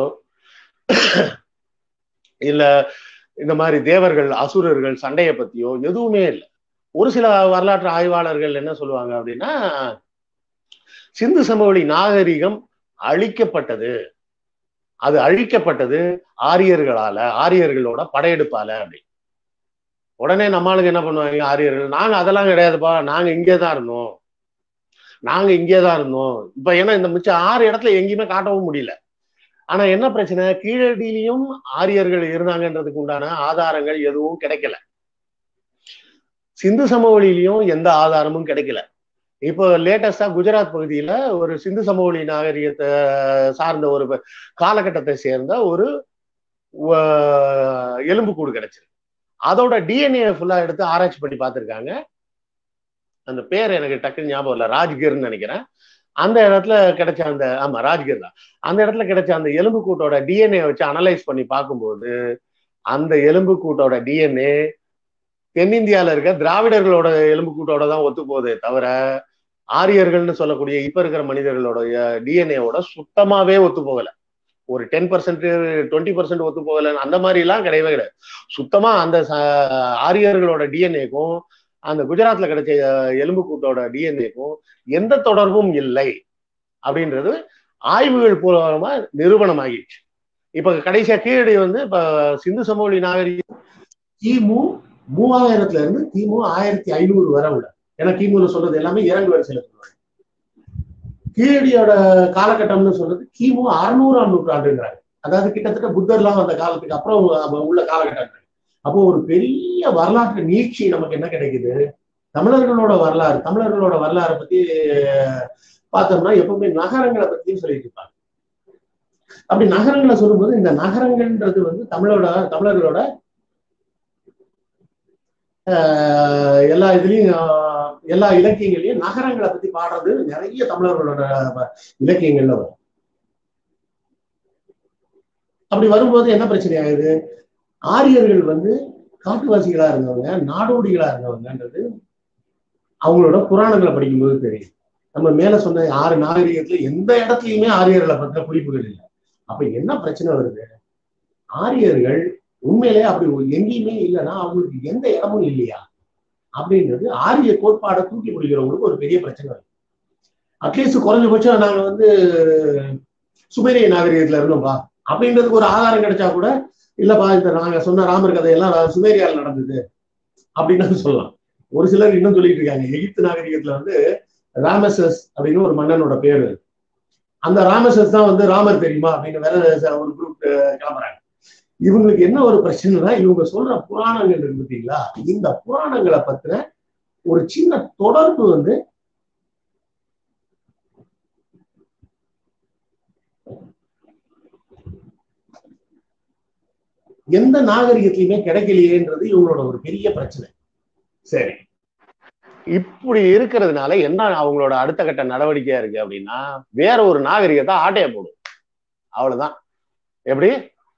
இல்ல இந்த மாதிரி தேவர்கள் அசுரர்கள் சண்டையை பத்தியோ எதுவுமே இல்லை ஒரு சில வரலாற்று ஆய்வாளர்கள் என்ன சொல்லுவாங்க அப்படின்னா சிந்து சமவெளி நாகரிகம் அழிக்கப்பட்டது அது அழிக்கப்பட்டது ஆரியர்களால ஆரியர்களோட படையெடுப்பால அப்படி உடனே நம்மளுக்கு என்ன பண்ணுவாங்க ஆரியர்கள் நாங்க அதெல்லாம் கிடையாதுப்பா நாங்க இங்கே தான் இருந்தோம் நாங்க இங்கே தான் இருந்தோம் இப்ப ஏன்னா இந்த மிச்சம் ஆறு இடத்துல எங்கேயுமே காட்டவும் முடியல ஆனா என்ன பிரச்சனை கீழடியிலையும் ஆரியர்கள் இருந்தாங்கன்றதுக்கு உண்டான ஆதாரங்கள் எதுவும் கிடைக்கல சிந்து சமவெளியிலையும் எந்த ஆதாரமும் கிடைக்கல இப்போ லேட்டஸ்டா குஜராத் பகுதியில ஒரு சிந்து சமவெளி நாகரிகத்தை சார்ந்த ஒரு ப- காலகட்டத்தை சேர்ந்த ஒரு வ- எலும்புக்கூடு கிடைச்சிருக்கு அதோட டிஎன்ஏ ஃபுல்லா எடுத்து ஆராய்ச்சி பண்ணி பார்த்திருக்காங்க அந்த பேர் எனக்கு டக்குன்னு ஞாபகம் இல்லை ராஜ்கிர்னு நினைக்கிறேன் அந்த இடத்துல கிடைச்ச அந்த ஆமா ராஜ்கிர் தான் அந்த இடத்துல கிடைச்ச அந்த எலும்புக்கூட்டோட டிஎன்ஏ வச்சு அனலைஸ் பண்ணி பார்க்கும்போது அந்த எலும்புக்கூட்டோட டிஎன்ஏ தென்னிந்தியால இருக்க திராவிடர்களோட எலும்புக்கூட்டோட தான் ஒத்து போகுதே தவிர ஆரியர்கள்னு சொல்லக்கூடிய இப்ப இருக்கிற மனிதர்களோட டிஎன்ஏவோட சுத்தமாவே ஒத்து போகல ஒரு டென் பர்சன்ட் டுவெண்ட்டி பர்சன்ட் ஒத்து போகல அந்த மாதிரி எல்லாம் கிடையவே கிடையாது சுத்தமா அந்த ச- ஆரியர்களோட டிஎன்ஏக்கும் அந்த குஜராத்ல கிடைச்ச எலும்புக்கூட்டோட டிஎன்ஏக்கும் எந்த தொடர்பும் இல்லை அப்படின்றது ஆய்வுகள் மூலமா நிரூபணம் ஆகிடுச்சு இப்ப கடைசியா கீழடி வந்து இப்ப சிந்து சமவெளி நாகரிகம் கிமு மூவாயிரத்துல இருந்து கிமு ஆயிரத்தி ஐநூறு வரை உள்ள ஏன்னா கிமுல சொல்றது எல்லாமே இறங்கு வரிசையில சொல்றாங்க கீழடியோட காலகட்டம்னு சொல்றது கிமு அறுநூறாம் நூற்றாண்டுங்கிறாங்க அதாவது கிட்டத்தட்ட புத்தர்லாம் வந்த காலத்துக்கு அப்புறம் உள்ள காலகட்டம் அப்போ ஒரு பெரிய வரலாற்று நீட்சி நமக்கு என்ன கிடைக்குது தமிழர்களோட வரலாறு தமிழர்களோட வரலாறை பத்தி பார்த்தோம்னா எப்பவுமே நகரங்களை பத்தியும் சொல்லிட்டு இருப்பாங்க அப்படி நகரங்களை சொல்லும்போது இந்த நகரங்கள்ன்றது வந்து தமிழோட தமிழர்களோட ஆஹ், எல்லா இதுலயும் ஆஹ், எல்லா இலக்கியங்களையும் நகரங்களை பத்தி பாடுறது நிறைய தமிழர்களோட வ- இலக்கியங்கள்ல வரும் அப்படி வரும்போது என்ன பிரச்சனை ஆகுது ஆரியர்கள் வந்து காட்டுவாசிகளா இருந்தவங்க நாடோடிகளா இருந்தவங்கன்றது அவங்களோட புராணங்களை படிக்கும்போது தெரியும் நம்ம மேல சொன்ன ஆறு நாகரிகத்துல எந்த இடத்துலயுமே ஆரியர்களை பத்தின குறிப்புகள் இல்லை அப்ப என்ன பிரச்சனை வருது ஆரியர்கள் உண்மையிலே அப்படி ஒரு எங்கேயுமே இல்லைன்னா அவங்களுக்கு எந்த இடமும் இல்லையா அப்படின்றது ஆரிய கோட்பாடை தூக்கி பிடிக்கிறவங்களுக்கு ஒரு பெரிய பிரச்சனை வருது அட்லீஸ்ட் குறைஞ்சபட்சம் நாங்க வந்து சுமேரிய நாகரிகத்துல இருந்தோம்பா அப்படின்றதுக்கு ஒரு ஆதாரம் கிடைச்சா கூட இல்லப்பா இந்த நாங்க சொன்ன ராமர் கதையெல்லாம் சுமேரியால நடந்தது அப்படின்னு சொல்லலாம் ஒரு சிலர் இன்னும் சொல்லிட்டு இருக்காங்க எகிப்து நாகரிகத்துல வந்து ராமசஸ் அப்படின்னு ஒரு மன்னனோட பேரு அந்த ராமசஸ் தான் வந்து ராமர் தெரியுமா அப்படின்னு வேற ச- ஒரு குரூப் கிளம்புறாங்க இவங்களுக்கு என்ன ஒரு பிரச்சனைனா இவங்க சொல்ற புராணங்கள் இருக்கு பார்த்தீங்களா இந்த புராணங்களை பத்தின ஒரு சின்ன தொடர்பு வந்து எந்த நாகரிகத்திலையுமே கிடைக்கலையேன்றது இவங்களோட ஒரு பெரிய பிரச்சனை சரி இப்படி இருக்கிறதுனால என்ன அவங்களோட அடுத்த கட்ட நடவடிக்கையா இருக்கு அப்படின்னா வேற ஒரு நாகரிகத்தை ஆட்டைய போடும் அவ்வளவுதான் எப்படி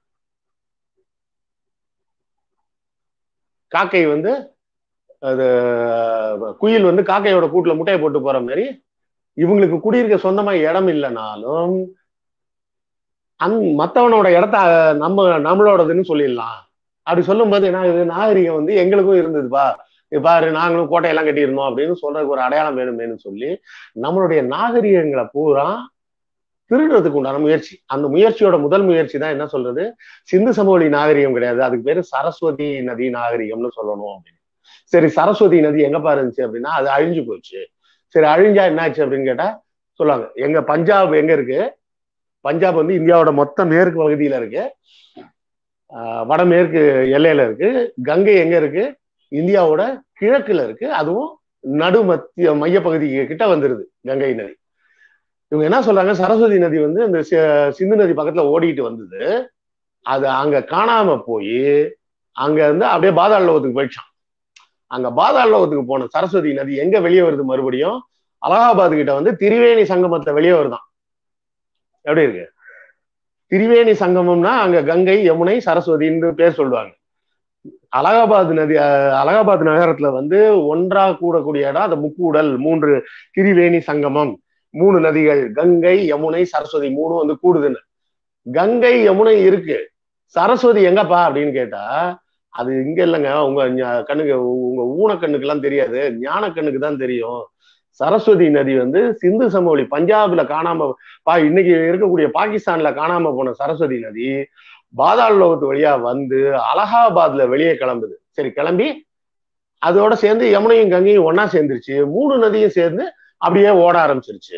காக்கை வந்து அது குயில் வந்து காக்கையோட கூட்டுல முட்டையை போட்டு போற மாதிரி இவங்களுக்கு குடியிருக்க சொந்தமா இடம் இல்லைனாலும் அந் மத்தவனோட இடத்த நம்ம நம்மளோடதுன்னு சொல்லிடலாம் அப்படி சொல்லும்போது என்ன ஆகுது நாகரிகம் வந்து எங்களுக்கும் இருந்ததுப்பா இது பாரு நாங்களும் கோட்டையெல்லாம் கட்டியிருந்தோம் அப்படின்னு சொல்றதுக்கு ஒரு அடையாளம் வேணுமேனு சொல்லி நம்மளுடைய நாகரிகங்களை பூரா திருடுறதுக்கு உண்டான முயற்சி அந்த முயற்சியோட முதல் முயற்சி தான் என்ன சொல்றது சிந்து சமவெளி நாகரிகம் கிடையாது அதுக்கு பேரு சரஸ்வதி நதி நாகரிகம்னு சொல்லணும் அப்படின்னு சரி சரஸ்வதி நதி எங்கப்பா இருந்துச்சு அப்படின்னா அது அழிஞ்சு போச்சு சரி அழிஞ்சா என்னாச்சு அப்படின்னு கேட்டா சொல்லுவாங்க எங்க பஞ்சாப் எங்க இருக்கு பஞ்சாப் வந்து இந்தியாவோட மொத்த மேற்கு பகுதியில இருக்கு ஆஹ் வடமேற்கு எல்லையில இருக்கு கங்கை எங்க இருக்கு இந்தியாவோட கிழக்குல இருக்கு அதுவும் நடு மத்திய மையப்பகுதி கிட்ட வந்துருது கங்கை நதி இவங்க என்ன சொல்றாங்க சரஸ்வதி நதி வந்து இந்த சி- சிந்து நதி பக்கத்துல ஓடிட்டு வந்தது அது அங்க காணாம போய் அங்க இருந்து அப்படியே பாதாள லோகத்துக்கு போயிடுச்சான் அங்க பாதாள லோகத்துக்கு போன சரஸ்வதி நதி எங்க வெளியே வருது மறுபடியும் அலகாபாத் கிட்ட வந்து திரிவேணி சங்கமத்தை வெளியே வருதான் எப்படி இருக்கு திரிவேணி சங்கமம்னா அங்க கங்கை யமுனை சரஸ்வதின்னு பேர் சொல்லுவாங்க அலகாபாத் நதி அஹ், அலகாபாத் நகரத்துல வந்து ஒன்றா கூடக்கூடிய இடம் அந்த முக்கூடல் மூன்று திரிவேணி சங்கமம் மூணு நதிகள் கங்கை யமுனை சரஸ்வதி மூணும் வந்து கூடுதுன்னு கங்கை யமுனை இருக்கு சரஸ்வதி எங்கப்பா அப்படின்னு கேட்டா அது இங்க இல்லைங்க உங்க ஞ- கண்ணுக்கு உங்க ஊனக்கண்ணுக்கு எல்லாம் தெரியாது ஞான கண்ணுக்கு தான் தெரியும் சரஸ்வதி நதி வந்து சிந்து சமவெளி பஞ்சாப்ல காணாம பா இன்னைக்கு இருக்கக்கூடிய பாகிஸ்தான்ல காணாம போன சரஸ்வதி நதி பாதாள லோகத்து வழியா வந்து அலகாபாத்ல வெளியே கிளம்புது சரி கிளம்பி அதோட சேர்ந்து யமுனையும் கங்கையும் ஒண்ணா சேர்ந்துருச்சு மூணு நதியும் சேர்ந்து அப்படியே ஓட ஆரம்பிச்சிருச்சு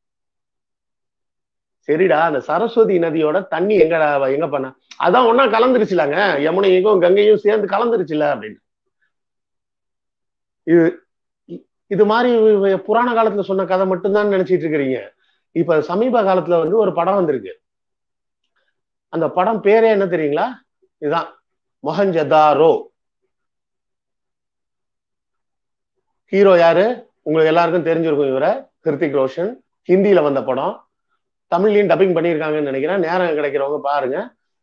சரிடா அந்த சரஸ்வதி நதியோட தண்ணி எங்க எங்க பண்ண அதான் ஒண்ணா கலந்துருச்சுலாங்க யமுனையும் கங்கையும் சேர்ந்து கலந்துருச்சுல அப்படின்னு இது இ- இது மாதிரி புராண காலத்துல சொன்ன கதை மட்டும்தான் நினைச்சிட்டு இருக்கிறீங்க இப்ப சமீப காலத்துல வந்து ஒரு படம் வந்திருக்கு அந்த படம் பேரே என்ன தெரியுங்களா இதுதான் மொஹஞ்சதாரோ ஹீரோ யாரு உங்களுக்கு எல்லாருக்கும் தெரிஞ்சிருக்கும் இவரை கிருத்திக் ரோஷன் ஹிந்தியில வந்த படம் தமிழ்லையும் டப்பிங் பண்ணியிருக்காங்கன்னு நினைக்கிறேன் நேரம் கிடைக்கிறவங்க பாருங்க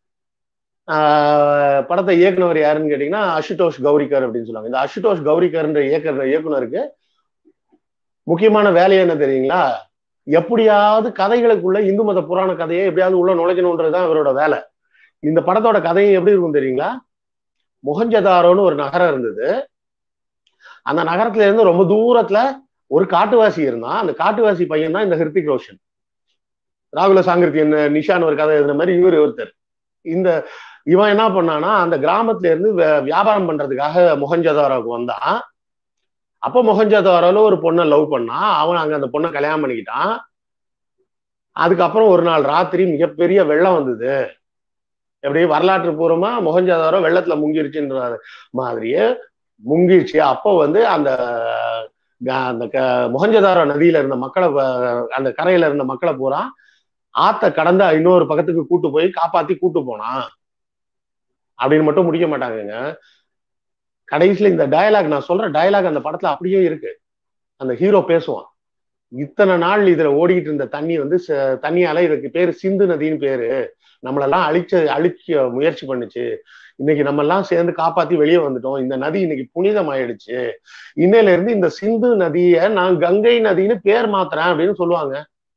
ஆஹ் படத்தை இயக்குனவர் யாருன்னு கேட்டீங்கன்னா அசுதோஷ் கௌரிகர் அப்படின்னு சொல்லுவாங்க இந்த அசுதோஷ் கௌரிகர்ன்ற இயக்குனர் இயக்குனருக்கு முக்கியமான வேலை என்ன தெரியுங்களா எப்படியாவது கதைகளுக்குள்ள இந்து மத புராண கதையை எப்படியாவது உள்ள நுழைக்கணுன்றதுதான் இவரோட வேலை இந்த படத்தோட கதையும் எப்படி இருக்கும் தெரியுங்களா முகஞ்சதாரோன்னு ஒரு நகரம் இருந்தது அந்த நகரத்துல இருந்து ரொம்ப தூரத்துல ஒரு காட்டுவாசி இருந்தான் அந்த காட்டுவாசி பையன் தான் இந்த ஹிருத்திக் ரோஷன் ராகுல சாங்கிருத்தி என்ன நிஷான் ஒரு கதை எழுதுன மாதிரி இவர் ஒருத்தர் இந்த இவன் என்ன பண்ணானா அந்த கிராமத்துல இருந்து வே- வியாபாரம் பண்றதுக்காக மொஹஞ்சதாரோவுக்கு வந்தான் அப்ப மொஹஞ்சதாரோல ஒரு பொண்ணை லவ் பண்ணான் அவன் அங்க அந்த பொண்ணை கல்யாணம் பண்ணிக்கிட்டான் அதுக்கப்புறம் ஒரு நாள் ராத்திரி மிகப்பெரிய வெள்ளம் வந்தது எப்படி வரலாற்று பூர்வமா மொஹஞ்சதாரோ வெள்ளத்துல முங்கிருச்சுன்ற மாதிரியே முங்கிருச்சு அப்போ வந்து அந்த க- அந்த க- மொஹஞ்சதாரோ நதியில இருந்த மக்களை வ- அந்த கரையில இருந்த மக்களை பூரா ஆத்த கடந்து இன்னொரு பக்கத்துக்கு கூட்டு போய் காப்பாத்தி கூட்டு போனான் அப்படின்னு மட்டும் முடிக்க மாட்டாங்கங்க கடைசியில இந்த டயலாக் நான் சொல்ற டயலாக் அந்த படத்துல அப்படியே இருக்கு அந்த ஹீரோ பேசுவான் இத்தனை நாள் இதுல ஓடிக்கிட்டு இருந்த தண்ணி வந்து ச- தண்ணியால இதுக்கு பேரு சிந்து நதின்னு பேரு நம்மளெல்லாம் அழிச்ச அழிக்க முயற்சி பண்ணுச்சு இன்னைக்கு நம்ம எல்லாம் சேர்ந்து காப்பாத்தி வெளியே வந்துட்டோம் இந்த நதி இன்னைக்கு புனிதமாயிடுச்சு இன்னையில இருந்து இந்த சிந்து நதியை நான் கங்கை நதின்னு பேர் மாத்துறேன் அப்படின்னு சொல்லுவாங்க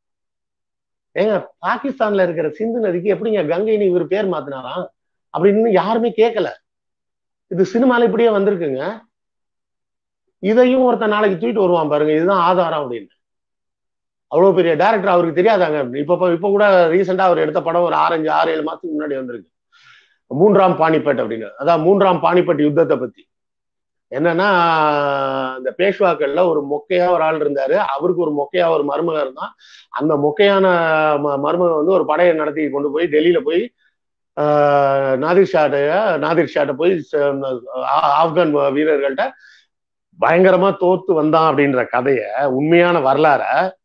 ஏங்க பாகிஸ்தான்ல இருக்கிற சிந்து நதிக்கு எப்படிங்க கங்கைன்னு இவர் பேர் மாத்தினாராம் அப்படின்னு யாருமே கேட்கல இது சினிமால இப்படியே வந்திருக்குங்க இதையும் ஒருத்தன் நாளைக்கு தூக்கிட்டு வருவான் பாருங்க இதுதான் ஆதாரம் அப்படின்னு அவ்வளவு பெரிய டைரக்டர் அவருக்கு தெரியாதாங்க இப்ப இப்ப கூட ரீசெண்டா அவர் எடுத்த படம் ஒரு ஆரஞ்சு ஆறு ஏழு மாசத்துக்கு முன்னாடி வந்திருக்கு மூன்றாம் பானிபட் அப்படின்னு அதான் மூன்றாம் பானிபட் யுத்தத்தை பத்தி என்னன்னா இந்த பேஷ்வாக்கள்ல ஒரு மொக்கையா ஒரு ஆள் இருந்தாரு அவருக்கு ஒரு மொக்கையா ஒரு மருமகன் இருந்தான் அந்த மொக்கையான ம- மருமகன் வந்து ஒரு படையை நடத்தி கொண்டு போய் டெல்லியில போய் ஆஹ், நாதிர் ஷாட்டைய நாதிர் ஷாட்டை போய் ச- ஆ- ஆப்கான் வீரர்கள்ட்ட பயங்கரமா தோத்து வந்தான் அப்படின்ற கதைய உண்மையான வரலாற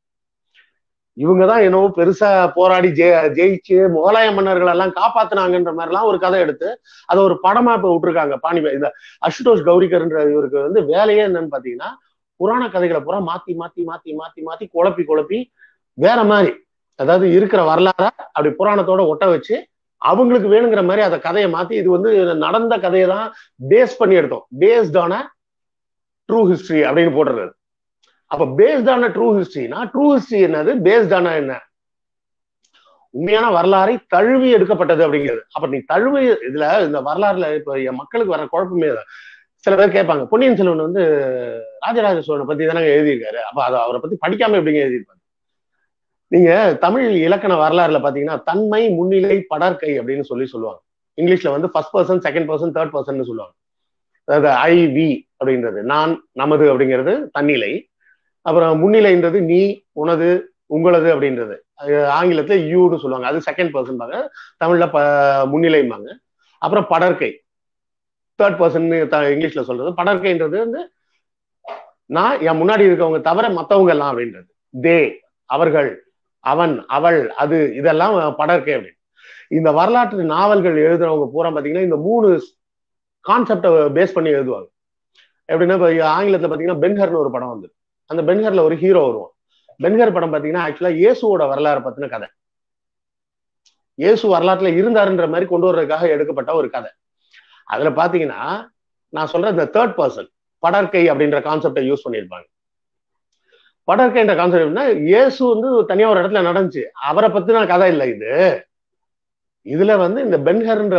இவங்க தான் என்னவோ பெருசா போராடி ஜெய ஜெயிச்சு முகலாய மன்னர்கள் எல்லாம் காப்பாத்துனாங்கன்ற மாதிரிலாம் ஒரு கதை எடுத்து அதை ஒரு படமா இப்ப விட்டுருக்காங்க பாணி இந்த அசுதோஷ் கௌரிகர்ன்ற இவருக்கு வந்து வேலையே என்னன்னு பாத்தீங்கன்னா புராண கதைகளை பூரா மாத்தி மாத்தி மாத்தி மாத்தி மாத்தி குழப்பி குழப்பி வேற மாதிரி அதாவது இருக்கிற வரலாற அப்படி புராணத்தோட ஒட்ட வச்சு அவங்களுக்கு வேணுங்கிற மாதிரி அந்த கதையை மாத்தி இது வந்து நடந்த கதையை தான் பேஸ் பண்ணி எடுத்தோம் பேஸ்டான ட்ரூ ஹிஸ்டரி அப்படின்னு போட்டுறது அப்ப பேஸ்டான ட்ரூ ஹிஸ்டரினா ட்ரூ ஹிஸ்டரி என்னது பேஸ்டான என்ன உண்மையான வரலாறை தழுவி எடுக்கப்பட்டது அப்படிங்கிறது அப்ப நீ தழுவி இதுல இந்த வரலாறுல இப்ப என் மக்களுக்கு வர குழப்பமே தான். சில பேர் கேட்பாங்க பொன்னியின் செல்வன் வந்து ராஜராஜ சோழனை பத்தி தானே எழுதியிருக்காரு அப்ப அதை அவரை பத்தி படிக்காம எப்படிங்க எழுதியிருப்பாரு நீங்க தமிழ் இலக்கண வரலாறுல பாத்தீங்கன்னா தன்மை முன்னிலை படர்க்கை அப்படின்னு சொல்லி சொல்லுவாங்க இங்கிலீஷ்ல வந்து first person second person third person சொல்லுவாங்க அதாவது ஐ வி அப்படின்றது நான் நமது அப்படிங்கிறது தன்னிலை அப்புறம் முன்னிலைன்றது நீ உனது உங்களது அப்படின்றது அது ஆங்கிலத்துல யூன்னு சொல்லுவாங்க அது செகண்ட் பர்சன் பாங்க தமிழ்ல ப முன்னிலைம்பாங்க அப்புறம் படர்க்கை தேர்ட் பர்சன் இங்கிலீஷ்ல சொல்றது படர்க்கைன்றது வந்து நான் என் முன்னாடி இருக்கவங்க தவிர மத்தவங்க எல்லாம் அப்படின்றது தே அவர்கள் அவன் அவள் அது இதெல்லாம் படர்க்கை அப்படின்னு இந்த வரலாற்று நாவல்கள் எழுதுறவங்க பூரா பாத்தீங்கன்னா இந்த மூணு கான்செப்டை பேஸ் பண்ணி எழுதுவாங்க எப்படின்னா இப்போ ஆங்கிலத்தில் பார்த்தீங்கன்னா பென்ஹர்னு ஒரு படம் வந்து அந்த பென்ஹர்ல ஒரு ஹீரோ வருவான் பென்ஹர் படம் பார்த்தீங்கன்னா ஆக்சுவலா இயேசுவோட வரலாறு பத்தின கதை இயேசு வரலாற்றுல இருந்தாருன்ற மாதிரி கொண்டு வர்றதுக்காக எடுக்கப்பட்ட ஒரு கதை அதுல பாத்தீங்கன்னா நான் சொல்ற இந்த தேர்ட் பர்சன் படற்கை அப்படின்ற கான்செப்டை யூஸ் பண்ணியிருப்பாங்க படற்கைன்ற கான்செப்ட் எப்படின்னா இயேசு வந்து தனியா ஒரு இடத்துல நடந்துச்சு அவரை பத்தின கதை இல்லை இது இதுல வந்து இந்த பென்ஹர்ன்ற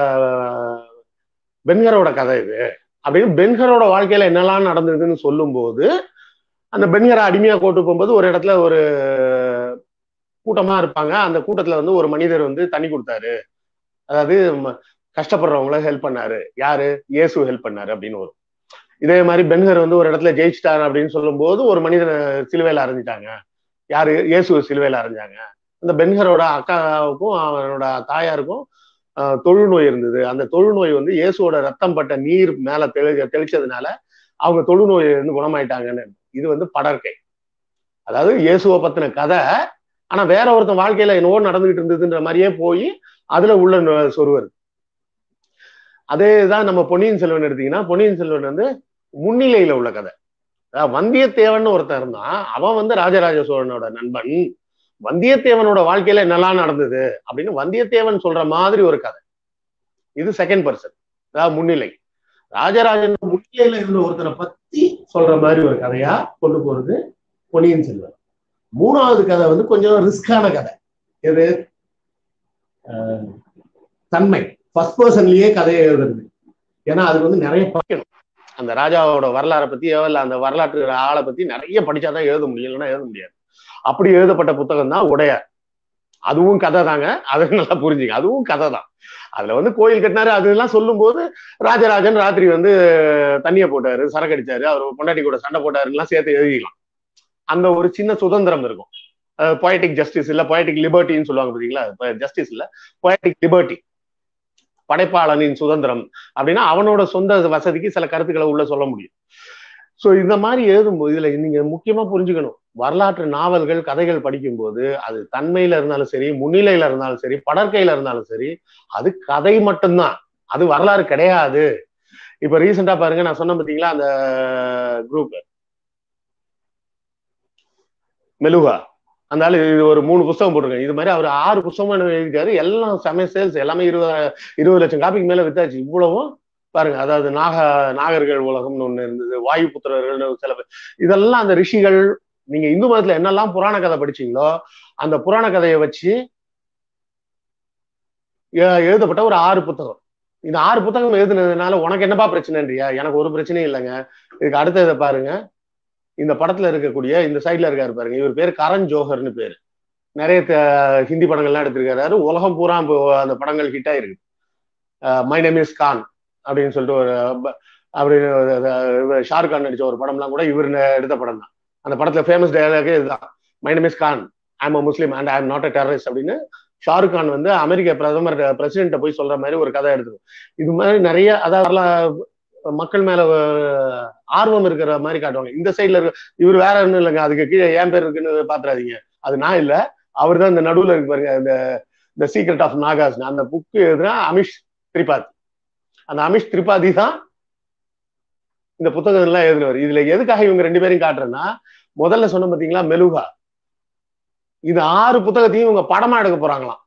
பென்ஹரோட கதை இது அப்படின்னு பென்ஹரோட வாழ்க்கையில என்னெல்லாம் நடந்ததுன்னு சொல்லும்போது அந்த பென்ஹரை அடிமையா கூட்டு போகும்போது ஒரு இடத்துல ஒரு கூட்டமா இருப்பாங்க அந்த கூட்டத்துல வந்து ஒரு மனிதர் வந்து தண்ணி கொடுத்தாரு அதாவது கஷ்டப்படுறவங்கள ஹெல்ப் பண்ணாரு யாரு இயேசு ஹெல்ப் பண்ணாரு அப்படின்னு வரும் இதே மாதிரி பென்ஹர் வந்து ஒரு இடத்துல ஜெயிச்சிட்டாரு அப்படின்னு சொல்லும்போது ஒரு மனிதனை சிலுவையில அரைஞ்சிட்டாங்க யாரு இயேசு சிலுவையில அரைஞ்சாங்க அந்த பென்ஹரோட அக்காவுக்கும் அவனோட தாயாருக்கும் தொழுநோய் இருந்தது அந்த தொழுநோய் வந்து இயேசுவோட ரத்தம் பட்ட நீர் மேல தெளி தெளிச்சதுனால அவங்க தொழுநோய் வந்து குணமாயிட்டாங்கன்னு இது வந்து படற்கை அதாவது இயேசுவை பத்தின கதை ஆனா வேற ஒருத்தன் வாழ்க்கையில என்னவோ நடந்துகிட்டு இருந்ததுன்ற மாதிரியே போய் அதுல உள்ள சொருவர் அதேதான் நம்ம பொன்னியின் செல்வன் எடுத்தீங்கன்னா பொன்னியின் செல்வன் வந்து முன்னிலையில உள்ள கதை அதாவது வந்தியத்தேவன் ஒருத்தன் இருந்தான் அவன் வந்து ராஜராஜ சோழனோட நண்பன் வந்தியத்தேவனோட வாழ்க்கையில என்னெல்லாம் நடந்தது அப்படின்னு வந்தியத்தேவன் சொல்ற மாதிரி ஒரு கதை இது செகண்ட் பர்சன் அதாவது முன்னிலை ராஜராஜன் முன்னிலையில இருந்த ஒருத்தரை பத்தி சொல்ற மாதிரி ஒரு கதையா கொண்டு போறது பொன்னியின் செல்வன் மூணாவது கதை வந்து கொஞ்சம் ரிஸ்கான கதை எது தன்மை ஃபர்ஸ்ட் பர்சன்லயே கதையை எழுதுறது ஏன்னா அதுக்கு வந்து நிறைய படிக்கணும் அந்த ராஜாவோட வரலாறை பத்தியோ இல்ல அந்த வரலாற்று ஆளை பத்தி நிறைய படிச்சாதான் எழுத முடியும் இல்லைன்னா எழுத முடியாது அப்படி எழுதப்பட்ட புத்தகம் தான் உடையார் அதுவும் கதை தாங்க அதை நல்லா புரிஞ்சுங்க அதுவும் கதை தான் அதுல வந்து கோயில் கட்டினாரு அதெல்லாம் சொல்லும் போது ராஜராஜன் ராத்திரி வந்து தண்ணியை போட்டாரு சரக்கு அடிச்சாரு அவர் பொண்டாட்டி கூட சண்டை போட்டாருலாம் சேர்த்து எழுதிக்கலாம் அந்த ஒரு சின்ன சுதந்திரம் இருக்கும் பொயட்டிக் ஜஸ்டிஸ் இல்ல பொயட்டிக் லிபர்ட்டின்னு சொல்லுவாங்க பாத்தீங்களா ஜஸ்டிஸ் இல்ல பொயட்டிக் லிபர்ட்டி படைப்பாளனின் சுதந்திரம் அப்படின்னா அவனோட சொந்த வசதிக்கு சில கருத்துக்களை உள்ள சொல்ல முடியும் ஸோ இந்த மாதிரி எழுதும்போது இதுல நீங்க முக்கியமா புரிஞ்சுக்கணும் வரலாற்று நாவல்கள் கதைகள் படிக்கும்போது அது தன்மையில இருந்தாலும் சரி முன்னிலையில இருந்தாலும் சரி படற்கையில இருந்தாலும் சரி அது கதை மட்டும்தான் அது வரலாறு கிடையாது இப்ப ரீசெண்டா பாருங்க நான் சொன்ன பாத்தீங்களா அந்த குரூப் மெலுகா அந்த ஆளு இது ஒரு மூணு புத்தகம் போட்டிருக்கேன் இது மாதிரி அவர் ஆறு புத்தகம் எழுதியிருக்காரு எல்லாம் செம சேல்ஸ் எல்லாமே இருபது இருபது லட்சம் காப்பிக்கு மேல வித்தாச்சு இவ்வளவும் பாருங்க அதாவது நாக நாகர்கள் உலகம்னு ஒண்ணு இருந்தது வாயு புத்திரர்கள்னு சில பேர் இதெல்லாம் அந்த ரிஷிகள் நீங்க இந்து மதத்துல என்னெல்லாம் புராண கதை படிச்சீங்களோ அந்த புராண கதையை வச்சு எழுதப்பட்ட ஒரு ஆறு புத்தகம் இந்த ஆறு புத்தகம் எழுதுனதுனால உனக்கு என்னப்பா பிரச்சனைன்றியா எனக்கு ஒரு பிரச்சனையும் இல்லைங்க இதுக்கு அடுத்ததை பாருங்க இந்த படத்துல இருக்கக்கூடிய இந்த சைட்ல இருக்காரு பாருங்க இவர் பேர் கரண் ஜோஹர்னு பேரு நிறைய ஹிந்தி படங்கள்லாம் எடுத்திருக்காரு உலகம் பூரா அந்த படங்கள் ஹிட் ஆயிருக்கு மை நேம் இஸ் கான் அப்படின்னு சொல்லிட்டு ஒரு அப்படின்னு ஷாருக் கான் நடிச்ச ஒரு படம்லாம் கூட இவர் எடுத்த படம் தான் அந்த படத்துல ஃபேமஸ் டயலாகே இதுதான் my name is Khan I am a Muslim and I am not a terrorist அப்படின்னு ஷாருக் கான் வந்து அமெரிக்க பிரதமர் பிரசிடென்ட்டை போய் சொல்ற மாதிரி ஒரு கதை எடுத்துரும் இது மாதிரி நிறைய அதாவது மக்கள் மேல ஆர்வம் இருக்கிற மாதிரி காட்டுவாங்க இந்த சைட்ல இருக்க இவர் வேற ஒன்றும் இல்லைங்க அதுக்கு கீழே ஏன் பேர் இருக்குன்னு பாத்துறாதீங்க அது நான் இல்ல அவர் தான் இந்த நடுவுல இருக்கு பாருங்க இந்த இந்த சீக்ரெட் ஆஃப் நாகாஸ் அந்த புக்கு எழுதுனா அமிஷ் திரிபாதி அந்த அமிஷ் திரிபாதி தான் இந்த புத்தகம் எல்லாம் எழுதினவர் இதுல எதுக்காக இவங்க ரெண்டு பேரையும் காட்டுறேன்னா முதல்ல சொன்ன பாத்தீங்களா மெலுகா இது ஆறு புத்தகத்தையும் இவங்க படமா எடுக்க போறாங்களாம்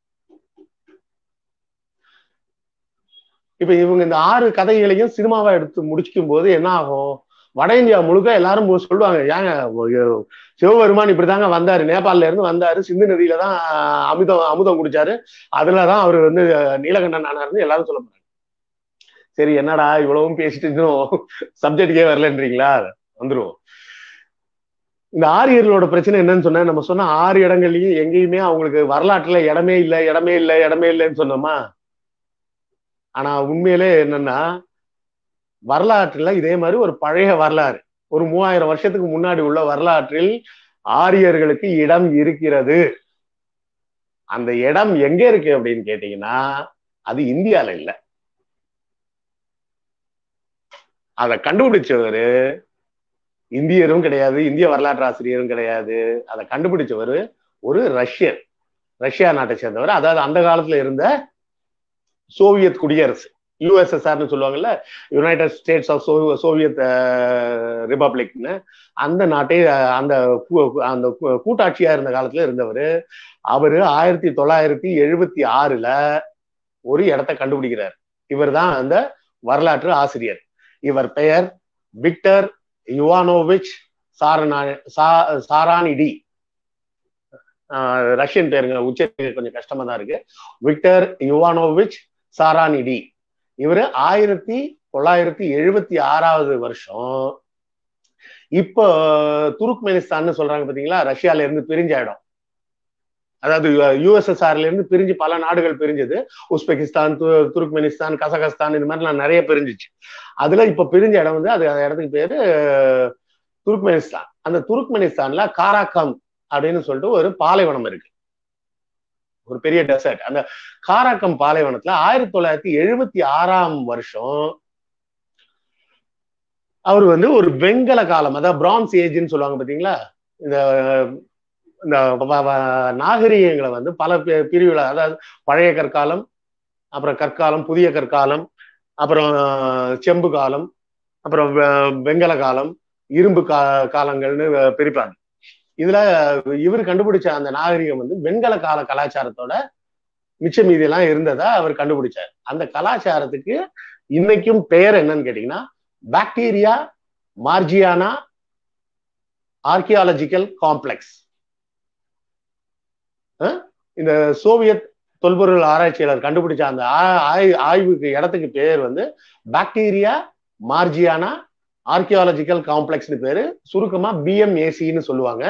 இப்ப இவங்க இந்த ஆறு கதைகளையும் சினிமாவா எடுத்து முடிக்கும் போது என்ன ஆகும் வட இந்தியா முழுக்க எல்லாரும் சொல்லுவாங்க ஏங்க சிவபெருமான் இப்படிதாங்க வந்தாரு நேபாளில இருந்து வந்தாரு சிந்து நதியில தான் அமுதம் அமுதம் குடிச்சாரு அதுலதான் அவர் வந்து நீலகண்டன் ஆனாருன்னு எல்லாரும் சொல்ல போறாங்க சரி என்னடா இவ்வளவும் பேசிட்டு இன்னும் சப்ஜெக்டுக்கே வரலன்றீங்களா வந்துருவோம் இந்த ஆரியர்களோட பிரச்சனை என்னன்னு சொன்னா நம்ம சொன்ன ஆறு இடங்கள்லயும் எங்கேயுமே அவங்களுக்கு வரலாற்றுல இடமே இல்லை இடமே இல்லை இடமே இல்லைன்னு சொன்னோமா ஆனா உண்மையிலே என்னன்னா வரலாற்றுல இதே மாதிரி ஒரு பழைய வரலாறு ஒரு மூவாயிரம் வருஷத்துக்கு முன்னாடி உள்ள வரலாற்றில் ஆரியர்களுக்கு இடம் இருக்கிறது அந்த இடம் எங்க இருக்கு அப்படின்னு கேட்டீங்கன்னா அது இந்தியால இல்ல அதை கண்டுபிடிச்சவரு இந்தியரும் கிடையாது இந்திய வரலாற்று ஆசிரியரும் கிடையாது அதை கண்டுபிடிச்சவர் ஒரு ரஷ்யர் ரஷ்யா நாட்டை சேர்ந்தவர் அதாவது அந்த காலத்துல இருந்த சோவியத் குடியரசு யூஎஸ்எஸ்ஆர்னு சொல்லுவாங்கல்ல யுனைடெட் ஸ்டேட்ஸ் ஆஃப் சோவியத் ரிபப்ளிக்னு அந்த நாட்டை அந்த அந்த கூட்டாட்சியா இருந்த காலத்துல இருந்தவர் அவரு ஆயிரத்தி தொள்ளாயிரத்தி எழுபத்தி ஆறுல ஒரு இடத்த கண்டுபிடிக்கிறார் இவர் தான் அந்த வரலாற்று ஆசிரியர் இவர் பெயர் விக்டர் யுவானோவிச் சாரணா சாரானிடி ரஷ்யன் பேருங்க உச்சரிக்க கொஞ்சம் கஷ்டமா தான் இருக்கு விக்டர் யுவானோவிச் சாரானிடி இவர் ஆயிரத்தி தொள்ளாயிரத்தி எழுபத்தி ஆறாவது வருஷம் இப்போ துருக்மெனிஸ்தான் சொல்றாங்க பாத்தீங்களா ரஷ்யால இருந்து பிரிஞ்ச இடம் அதாவது யுஎஸ்எஸ்ஆர்ல இருந்து பிரிஞ்சு பல நாடுகள் பிரிஞ்சது உஸ்பெகிஸ்தான் துருக்மெனிஸ்தான் கசகஸ்தான் இது மாதிரிலாம் நிறைய பிரிஞ்சிச்சு அதுல இப்ப பிரிஞ்ச இடம் வந்து அது அந்த இடத்துக்கு பேரு துருக்மெனிஸ்தான் அந்த துருக்மெனிஸ்தான்ல காராக்கம் அப்படின்னு சொல்லிட்டு ஒரு பாலைவனம் இருக்கு ஒரு பெரிய டெசர்ட் அந்த காராக்கம் பாலைவனத்துல ஆயிரத்தி தொள்ளாயிரத்தி எழுபத்தி ஆறாம் வருஷம் அவர் வந்து ஒரு வெங்கல காலம் அதாவது பிரான்ஸ் ஏஜ்னு சொல்லுவாங்க பாத்தீங்களா இந்த இந்த நாகரிகங்களை வந்து பல பிரிவுல அதாவது பழைய கற்காலம் அப்புறம் கற்காலம் புதிய கற்காலம் அப்புறம் செம்பு காலம் அப்புறம் வெங்கல காலம் இரும்பு கா காலங்கள்னு பிரிப்பாங்க இதுல இவர் கண்டுபிடிச்ச அந்த நாகரிகம் வந்து வெண்கல கால கலாச்சாரத்தோட மிச்ச மீதி எல்லாம் இருந்ததா அவர் கண்டுபிடிச்சார் அந்த கலாச்சாரத்துக்கு இன்னைக்கும் பெயர் என்னன்னு கேட்டீங்கன்னா பாக்டீரியா மார்ஜியானா ஆர்கியாலஜிக்கல் காம்ப்ளெக்ஸ் இந்த சோவியத் தொல்பொருள் ஆராய்ச்சியாளர் கண்டுபிடிச்ச அந்த ஆய்வுக்கு இடத்துக்கு பேர் வந்து பாக்டீரியா மார்ஜியானா ஆர்கியாலஜிக்கல் காம்ப்ளெக்ஸ்னு பேரு சுருக்கமா பிஎம்ஏசின்னு சொல்லுவாங்க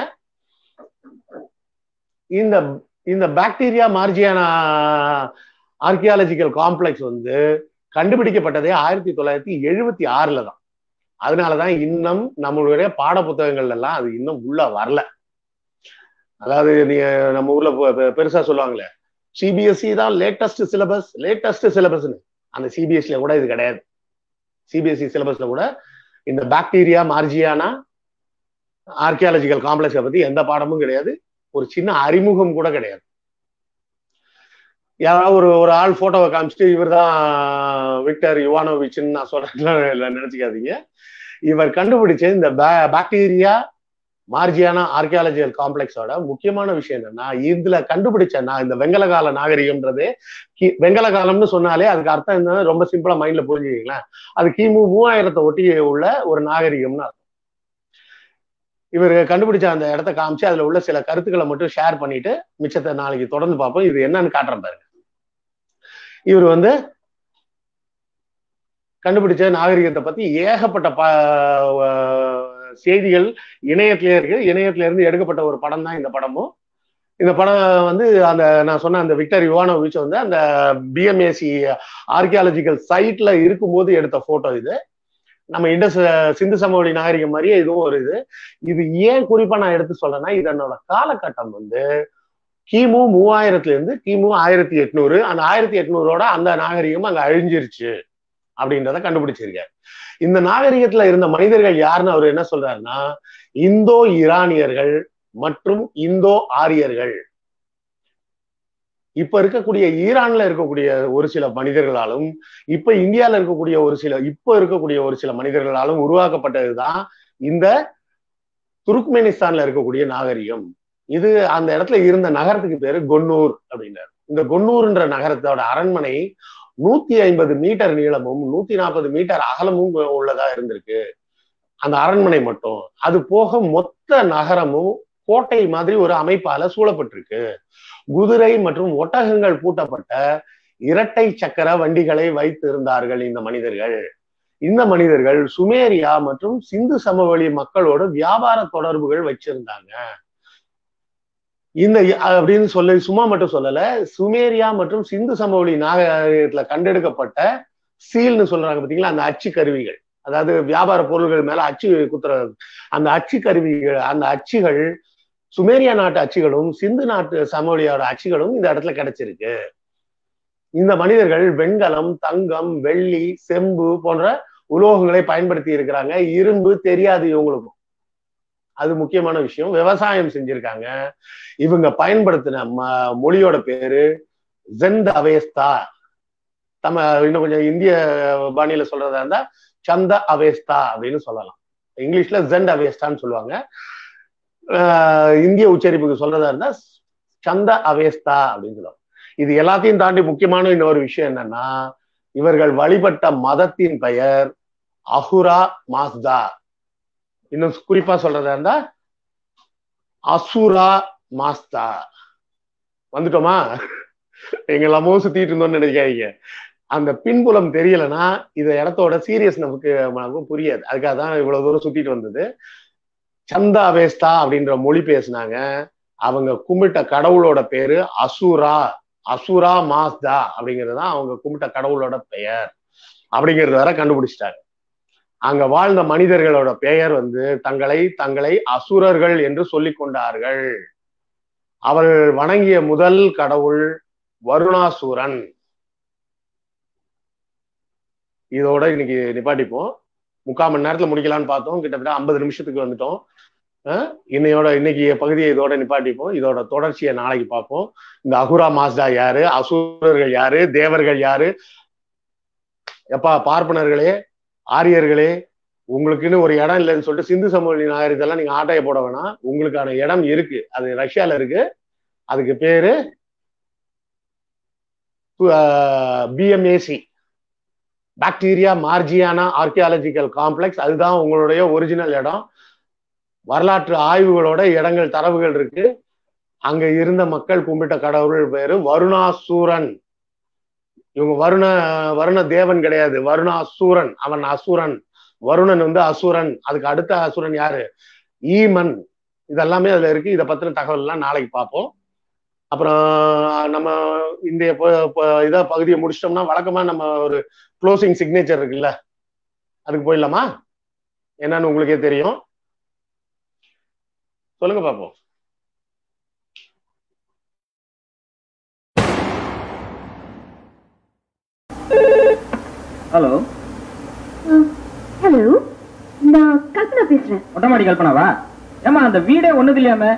இந்த இந்த பாக்டீரியா மார்ஜியானா ஆர்கியாலஜிக்கல் காம்ப்ளெக்ஸ் வந்து கண்டுபிடிக்கப்பட்டதே ஆயிரத்தி தொள்ளாயிரத்தி எழுபத்தி ஆறுல தான் அதனாலதான் இன்னும் நம்மளுடைய பாட புத்தகங்கள்ல எல்லாம் அது இன்னும் உள்ள வரல அதாவது நீங்க நம்ம ஊர்ல பெருசா சொல்லுவாங்களே சிபிஎஸ்சி தான் லேட்டஸ்ட் சிலபஸ் லேட்டஸ்ட் சிலபஸ்னு அந்த சிபிஎஸ்சில கூட இது கிடையாது சிபிஎஸ்சி சிலபஸ்ல கூட இந்த பாக்டீரியா மார்ஜியானா ஆர்கியாலஜிக்கல் காம்ப்ளெக்ஸை பத்தி எந்த பாடமும் கிடையாது ஒரு சின்ன அறிமுகம் கூட கிடையாது யாராவது ஒரு ஒரு ஆள் போட்டோவை காமிச்சிட்டு இவர் தான் விக்டர் யுவானோவிச்னு நான் சொல்றேன் நினைச்சுக்காதீங்க இவர் கண்டுபிடிச்ச இந்த பாக்டீரியா மார்ஜியானா ஆர்கியாலஜிக்கல் காம்ப்ளெக்ஸோட முக்கியமான விஷயம் என்னன்னா இதுல கண்டுபிடிச்ச நான் இந்த வெங்கல கால நாகரிகம்ன்றது வெங்கல காலம்னு சொன்னாலே அதுக்கு அர்த்தம் என்ன ரொம்ப சிம்பிளா மைண்ட்ல புரிஞ்சுக்கிங்களேன் அது கிமு மூவாயிரத்தை ஒட்டி உள்ள ஒரு நாகரிகம்னு அர்த்தம் இவர் கண்டுபிடிச்ச அந்த இடத்த காமிச்சு அதுல உள்ள சில கருத்துக்களை மட்டும் ஷேர் பண்ணிட்டு மிச்சத்தை நாளைக்கு தொடர்ந்து பார்ப்போம் இது என்னன்னு காட்டுறேன் பாருங்க இவர் வந்து கண்டுபிடிச்ச நாகரிகத்தை பத்தி ஏகப்பட்ட ப செய்திகள் இணையத்திலே இருக்கு இணையத்தில இருந்து எடுக்கப்பட்ட ஒரு படம் தான் இந்த படமும் இந்த படம் வந்து அந்த நான் சொன்ன அந்த விக்டர் யுவானோவிச் வந்து அந்த பிஎம்ஏசி ஆர்கியாலஜிக்கல் சைட்ல இருக்கும்போது எடுத்த போட்டோ இது நம்ம இண்டஸ் சிந்து சமவெளி நாகரிகம் மாதிரியே இதுவும் ஒரு இது இது ஏன் குறிப்பா நான் எடுத்து சொல்றேன்னா இதனோட காலகட்டம் வந்து கிமு மூவாயிரத்துல இருந்து கிமு ஆயிரத்தி எட்நூறு அந்த ஆயிரத்தி எட்நூறோட அந்த நாகரிகம் அங்க அழிஞ்சிருச்சு அப்படின்றத கண்டுபிடிச்சிருக்காரு இந்த நாகரிகத்துல இருந்த மனிதர்கள் யாருன்னு அவர் என்ன சொல்றாருன்னா இந்தோ ஈரானியர்கள் மற்றும் இந்தோ ஆரியர்கள் இப்ப இருக்கக்கூடிய ஈரான்ல இருக்கக்கூடிய ஒரு சில மனிதர்களாலும் இப்ப இந்தியால இருக்கக்கூடிய ஒரு சில இப்ப இருக்கக்கூடிய ஒரு சில மனிதர்களாலும் உருவாக்கப்பட்டதுதான் இந்த துருக்மெனிஸ்தான்ல இருக்கக்கூடிய நாகரிகம் இது அந்த இடத்துல இருந்த நகரத்துக்கு பேரு கொன்னூர் அப்படின்னாரு இந்த கொன்னூர்ன்ற நகரத்தோட அரண்மனை நூத்தி ஐம்பது மீட்டர் நீளமும் நூத்தி நாற்பது மீட்டர் அகலமும் உள்ளதா இருந்திருக்கு அந்த அரண்மனை மட்டும் அது போக மொத்த நகரமும் கோட்டை மாதிரி ஒரு அமைப்பால சூழப்பட்டிருக்கு குதிரை மற்றும் ஒட்டகங்கள் பூட்டப்பட்ட இரட்டை சக்கர வண்டிகளை வைத்திருந்தார்கள் இந்த மனிதர்கள் இந்த மனிதர்கள் சுமேரியா மற்றும் சிந்து சமவெளி மக்களோடு வியாபார தொடர்புகள் வச்சிருந்தாங்க இந்த அப்படின்னு சொல்லி சும்மா மட்டும் சொல்லல சுமேரியா மற்றும் சிந்து சமவெளி நாகரிகத்துல கண்டெடுக்கப்பட்ட சீல்னு சொல்றாங்க பாத்தீங்களா அந்த அச்சு கருவிகள் அதாவது வியாபார பொருள்கள் மேல அச்சு குத்துற அந்த அச்சு கருவிகள் அந்த அச்சுகள் சுமேரியா நாட்டு அச்சுகளும் சிந்து நாட்டு சமவெளியோட அச்சுகளும் இந்த இடத்துல கிடைச்சிருக்கு இந்த மனிதர்கள் வெண்கலம் தங்கம் வெள்ளி செம்பு போன்ற உலோகங்களை பயன்படுத்தி இருக்கிறாங்க இரும்பு தெரியாது இவங்களுக்கும் அது முக்கியமான விஷயம் விவசாயம் செஞ்சிருக்காங்க இவங்க பயன்படுத்தின மொழியோட பேரு ஜெந்த் அவேஸ்தா நம்ம இன்னும் கொஞ்சம் இந்திய பாணியில சொல்றதா இருந்தா சந்த அவேஸ்தா அப்படின்னு சொல்லலாம் இங்கிலீஷ்ல ஜெண்ட் அவேஸ்தான்னு சொல்லுவாங்க ஆஹ் இந்திய உச்சரிப்புக்கு சொல்றதா இருந்தா சந்த அவேஸ்தா அப்படின்னு சொல்லுவாங்க இது எல்லாத்தையும் தாண்டி முக்கியமான இன்னொரு விஷயம் என்னன்னா இவர்கள் வழிபட்ட மதத்தின் பெயர் அஹுரா மாஸ்தா இன்னும் குறிப்பா சொல்றதா இருந்தா அசுரா மாஸ்தா வந்துட்டோமா எங்கெல்லாமோ சுத்திட்டு இருந்தோம்னு நினைக்காதீங்க அந்த பின்புலம் தெரியலன்னா இந்த இடத்தோட சீரியஸ் நமக்கு நமக்கு புரியாது அதுக்காக தான் இவ்வளவு தூரம் சுத்திட்டு வந்தது சந்தா வேஸ்தா அப்படின்ற மொழி பேசினாங்க அவங்க கும்பிட்ட கடவுளோட பேரு அசுரா அசுரா மாஸ்தா அப்படிங்கிறது தான் அவங்க கும்பிட்ட கடவுளோட பெயர் அப்படிங்கிறது வர கண்டுபிடிச்சிட்டாங்க அங்க வாழ்ந்த மனிதர்களோட பெயர் வந்து தங்களை தங்களை அசுரர்கள் என்று சொல்லிக் கொண்டார்கள் அவர்கள் வணங்கிய முதல் கடவுள் வருணாசூரன் இதோட இன்னைக்கு நிப்பாட்டிப்போம் முக்கால் மணி நேரத்துல முடிக்கலாம்னு பார்த்தோம் கிட்டத்தட்ட ஐம்பது நிமிஷத்துக்கு வந்துட்டோம் இன்னையோட இன்னைக்கு பகுதியை இதோட நிப்பாட்டிப்போம் இதோட தொடர்ச்சியை நாளைக்கு பார்ப்போம் இந்த அகுரா மாஸ்டா யாரு அசுரர்கள் யாரு தேவர்கள் யாரு எப்பா பார்ப்பனர்களே ஆரியர்களே உங்களுக்குன்னு ஒரு இடம் இல்லைன்னு சொல்லிட்டு சிந்து சமவெளி நாகரிகத்தெல்லாம் நீங்க ஆட்டைய போட வேணாம் உங்களுக்கான இடம் இருக்கு அது ரஷ்யால இருக்கு அதுக்கு பேரு BMAC Bactria Margiana archaeological complex அதுதான் உங்களுடைய ஒரிஜினல் இடம் வரலாற்று ஆய்வுகளோட இடங்கள் தரவுகள் இருக்கு அங்க இருந்த மக்கள் கும்பிட்ட கடவுள் பேரு வருணாசூரன் இவங்க வருண வருண தேவன் கிடையாது வருணாசூரன் அவன் அசுரன் வருணன் வந்து அசுரன் அதுக்கு அடுத்த அசுரன் யாரு ஈமன் இதெல்லாமே அதுல இருக்கு இதை பத்தின தகவல் எல்லாம் நாளைக்கு பார்ப்போம் அப்புறம் நம்ம இந்த இதை பகுதியை முடிச்சிட்டோம்னா வழக்கமா நம்ம ஒரு க்ளோசிங் சிக்னேச்சர் இருக்குல்ல அதுக்கு போயிடலாமா என்னன்னு உங்களுக்கே தெரியும் சொல்லுங்க பாப்போம் ஹலோ ஹலோ நான் கல்பனா பேசுறேன் மொட்டமாடி கல்பனாவா ஏமா அந்த வீடே ஒண்ணுது இல்லையாம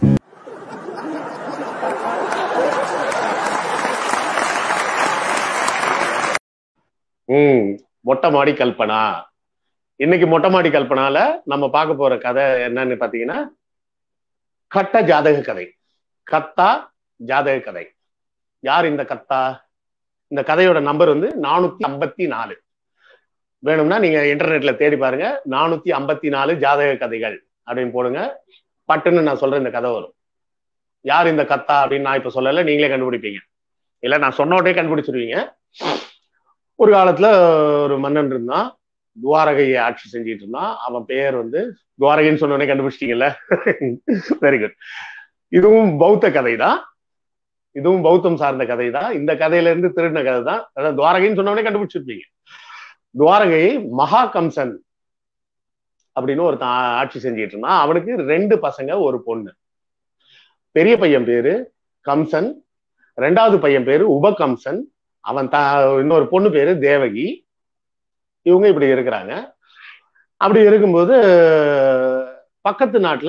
ம் மொட்டை மாடி கல்பனா இன்னைக்கு மொட்டை மாடி கல்பனால நம்ம பார்க்க போற கதை என்னன்னு பாத்தீங்கன்னா கட்ட ஜாதக கதை கத்தா ஜாதக கதை யார் இந்த கத்தா இந்த கதையோட நம்பர் வந்து நானூத்தி ஐம்பத்தி நாலு வேணும்னா நீங்க இன்டர்நெட்ல தேடி பாருங்க நானூத்தி ஐம்பத்தி நாலு ஜாதக கதைகள் அப்படின்னு போடுங்க பட்டுன்னு நான் சொல்றேன் இந்த கதை வரும் யார் இந்த கத்தா அப்படின்னு நான் இப்ப சொல்லல நீங்களே கண்டுபிடிப்பீங்க இல்ல நான் சொன்னோடே கண்டுபிடிச்சிருவீங்க ஒரு காலத்துல ஒரு மன்னன் இருந்தான் துவாரகையை ஆட்சி செஞ்சிட்டு இருந்தான் அவன் பெயர் வந்து துவாரகைன்னு சொன்னோடனே கண்டுபிடிச்சிட்டீங்கல்ல வெரி குட் இதுவும் பௌத்த கதை தான் இதுவும் பௌத்தம் சார்ந்த கதை தான் இந்த கதையில இருந்து திருடின கதை தான் அதாவது துவாரகைன்னு சொன்னோடனே கண்டுபிடிச்சிருப்பீங்க துவாரகையை மகா கம்சன் அப்படின்னு ஒருத்தன் ஆட்சி செஞ்சிட்டு இருந்தான் அவனுக்கு ரெண்டு பசங்க ஒரு பொண்ணு பெரிய பையன் பேரு கம்சன் ரெண்டாவது பையன் பேரு உபகம்சன் அவன் த இன்னொரு பொண்ணு பேரு தேவகி இவங்க இப்படி இருக்கிறாங்க அப்படி இருக்கும்போது பக்கத்து நாட்டுல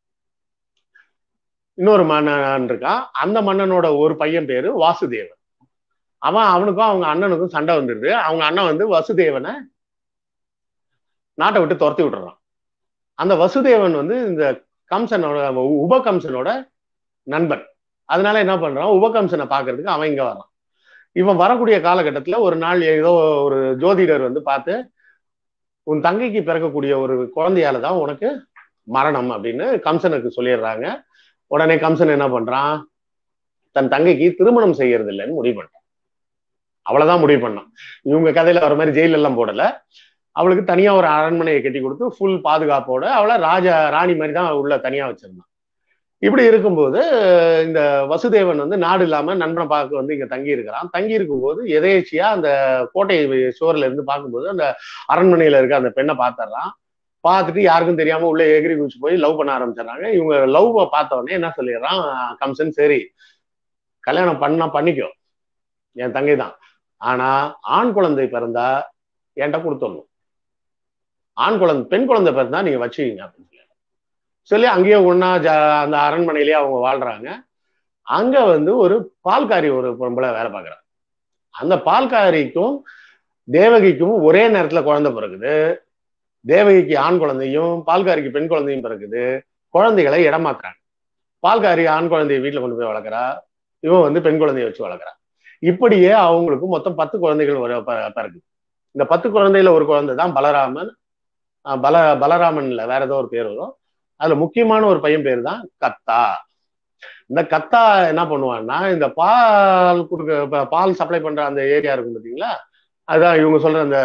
இன்னொரு மன்னன் இருக்கான் அந்த மன்னனோட ஒரு பையன் பேரு வாசுதேவன் அவன் அவனுக்கும் அவங்க அண்ணனுக்கும் சண்டை வந்துடுது அவங்க அண்ணன் வந்து வசுதேவனை நாட்டை விட்டு துரத்தி விட்டுறான் அந்த வசுதேவன் வந்து இந்த கம்சனோட உபகம்சனோட நண்பன் அதனால என்ன பண்றான் உபகம்சனை பாக்குறதுக்கு அவன் இங்க வரான் இவன் வரக்கூடிய காலகட்டத்துல ஒரு நாள் ஏதோ ஒரு ஜோதிடர் வந்து பார்த்து உன் தங்கைக்கு பிறக்கக்கூடிய ஒரு குழந்தையால தான் உனக்கு மரணம் அப்படின்னு கம்சனுக்கு சொல்லிடுறாங்க உடனே கம்சன் என்ன பண்றான் தன் தங்கைக்கு திருமணம் செய்யறது இல்லைன்னு முடிவு பண்ணான் அவ்வளவுதான் முடிவு பண்ணான் இவங்க கதையில வர மாதிரி ஜெயில எல்லாம் போடல அவளுக்கு தனியா ஒரு அரண்மனையை கட்டி கொடுத்து ஃபுல் பாதுகாப்போட அவளை ராஜா ராணி மாதிரி தான் உள்ள தனியா வச்சிருந்தான் இப்படி இருக்கும்போது இந்த வசுதேவன் வந்து நாடு இல்லாம நண்பனை பார்க்க வந்து இங்க தங்கி இருக்கிறான் தங்கி இருக்கும்போது எதேச்சியா அந்த கோட்டை சோர்ல இருந்து பார்க்கும்போது அந்த அரண்மனையில இருக்க அந்த பெண்ணை பார்த்துடுறான் பார்த்துட்டு யாருக்கும் தெரியாம உள்ள எகிரி குச்சி போய் லவ் பண்ண ஆரம்பிச்சிடறாங்க இவங்க லவ் பார்த்த உடனே என்ன சொல்லிடுறான் கம்சன் சரி கல்யாணம் பண்ணா பண்ணிக்கோ என் தங்கை தான் ஆனா ஆண் குழந்தை பிறந்தா என்கிட்ட கொடுத்துடணும் ஆண் குழந்தை பெண் குழந்தை பிறந்தா நீங்க வச்சுக்கீங்க அப்படின்னு சொல்லி சொல்லி அங்கேயே ஒன்னா அந்த அரண்மனையிலேயே அவங்க வாழ்றாங்க அங்க வந்து ஒரு பால்காரி ஒரு பொம்பளை வேலை பார்க்குறாங்க அந்த பால்காரிக்கும் தேவகிக்கும் ஒரே நேரத்துல குழந்தை பிறகுது தேவகிக்கு ஆண் குழந்தையும் பால்காரிக்கு பெண் குழந்தையும் பிறகுது குழந்தைகளை இடமாத்துறாங்க பால்காரி ஆண் குழந்தைய வீட்டுல கொண்டு போய் வளர்க்குறா இவன் வந்து பெண் குழந்தைய வச்சு வளர்க்குறான் இப்படியே அவங்களுக்கு மொத்தம் பத்து குழந்தைகள் வர ப- பிறகு இந்த பத்து குழந்தையில ஒரு குழந்தை தான் பலராமன் அஹ் பல பலராமன் இல்ல வேற ஏதோ ஒரு பேர் வரும் அதுல முக்கியமான ஒரு பையன் பேர் தான் கத்தா இந்த கத்தா என்ன பண்ணுவான்னா இந்த பால் கொடுக்க ப- பால் சப்ளை பண்ற அந்த ஏரியா இருக்கும் பார்த்தீங்களா அதான் இவங்க சொல்ற அந்த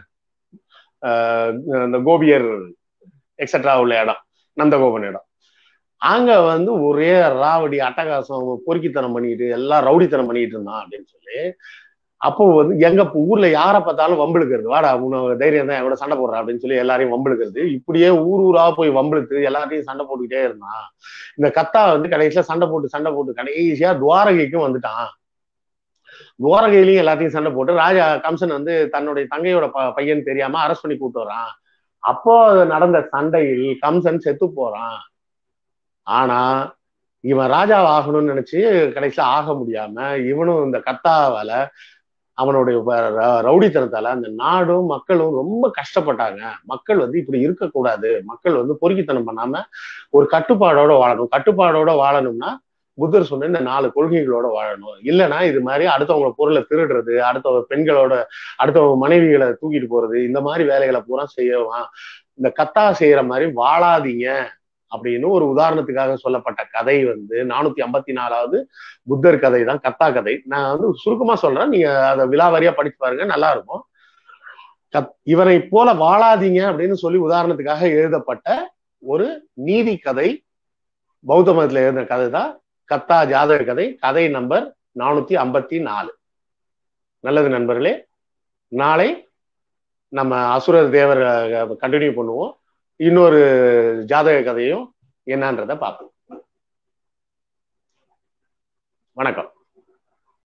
அஹ், இந்த கோபியர் எக்ஸட்ரா உள்ள இடம் நந்தகோபன் இடம் அங்க வந்து ஒரே ராவடி அட்டகாசம் பொறுக்கித்தனம் பண்ணிட்டு எல்லாம் ரவுடித்தனம் பண்ணிட்டு இருந்தான் அப்படின்னு சொல்லி அப்போ வந்து எங்க இப்ப ஊர்ல யாரை பார்த்தாலும் வம்பிழுக்கிறது வாடா உன தைரியம் தான் என் கூட சண்டை போடுறா அப்படின்னு சொல்லி எல்லாரையும் வம்பிழுக்கிறது இப்படியே ஊர் ஊரா போய் வம்பிழுத்து எல்லாத்தையும் சண்டை போட்டுக்கிட்டே இருந்தான் இந்த கத்தா வந்து கடைசியில சண்டை போட்டு சண்டை போட்டு கடைசியா துவாரகைக்கும் வந்துட்டான் துவாரகையிலையும் எல்லாத்தையும் சண்டை போட்டு ராஜா கம்சன் வந்து தன்னுடைய தங்கையோட ப- பையன் தெரியாம அரெஸ்ட் பண்ணி கூட்டு வரான் அப்போ நடந்த சண்டையில் கம்சன் செத்து போறான் ஆனா இவன் ராஜா ஆகணும்னு நினைச்சு கடைசியில ஆக முடியாம இவனும் இந்த கத்தாவால அவனுடைய வ- ர- ரவுடித்தனத்தால அந்த நாடும் மக்களும் ரொம்ப கஷ்டப்பட்டாங்க மக்கள் வந்து இப்படி இருக்கக்கூடாது மக்கள் வந்து பொறுக்கித்தனம் பண்ணாம ஒரு கட்டுப்பாடோட வாழணும் கட்டுப்பாடோட வாழணும்னா புத்தர் சொன்ன இந்த நாலு கொள்கைகளோட வாழணும் இல்லைன்னா இது மாதிரி அடுத்தவங்க பொருளை திருடுறது அடுத்தவங்க பெண்களோட அடுத்தவங்க மனைவிகளை தூக்கிட்டு போறது இந்த மாதிரி வேலைகளை பூரா செய்யலாம் இந்த கத்தா செய்யற மாதிரி வாழாதீங்க அப்படின்னு ஒரு உதாரணத்துக்காக சொல்லப்பட்ட கதை வந்து நானூத்தி ஐம்பத்தி நாலாவது புத்தர் கதை தான் கத்தா கதை நான் வந்து சுருக்கமா சொல்றேன் நீங்க அதை விலாவாரியா படிச்சு பாருங்க நல்லா இருக்கும் கத் இவரை போல வாழாதீங்க அப்படின்னு சொல்லி உதாரணத்துக்காக எழுதப்பட்ட ஒரு நீதி கதை பௌத்த மதத்துல எழுதின கதை தான் கத்தா ஜாதக கதை கதை நம்பர் நானூத்தி ஐம்பத்தி நாலு நல்லது நண்பர்களே நாளை நம்ம அசுரர் தேவர் கண்டினியூ பண்ணுவோம் இன்னொரு ஜாதக கதையும் என்னன்றதை பார்ப்போம் வணக்கம்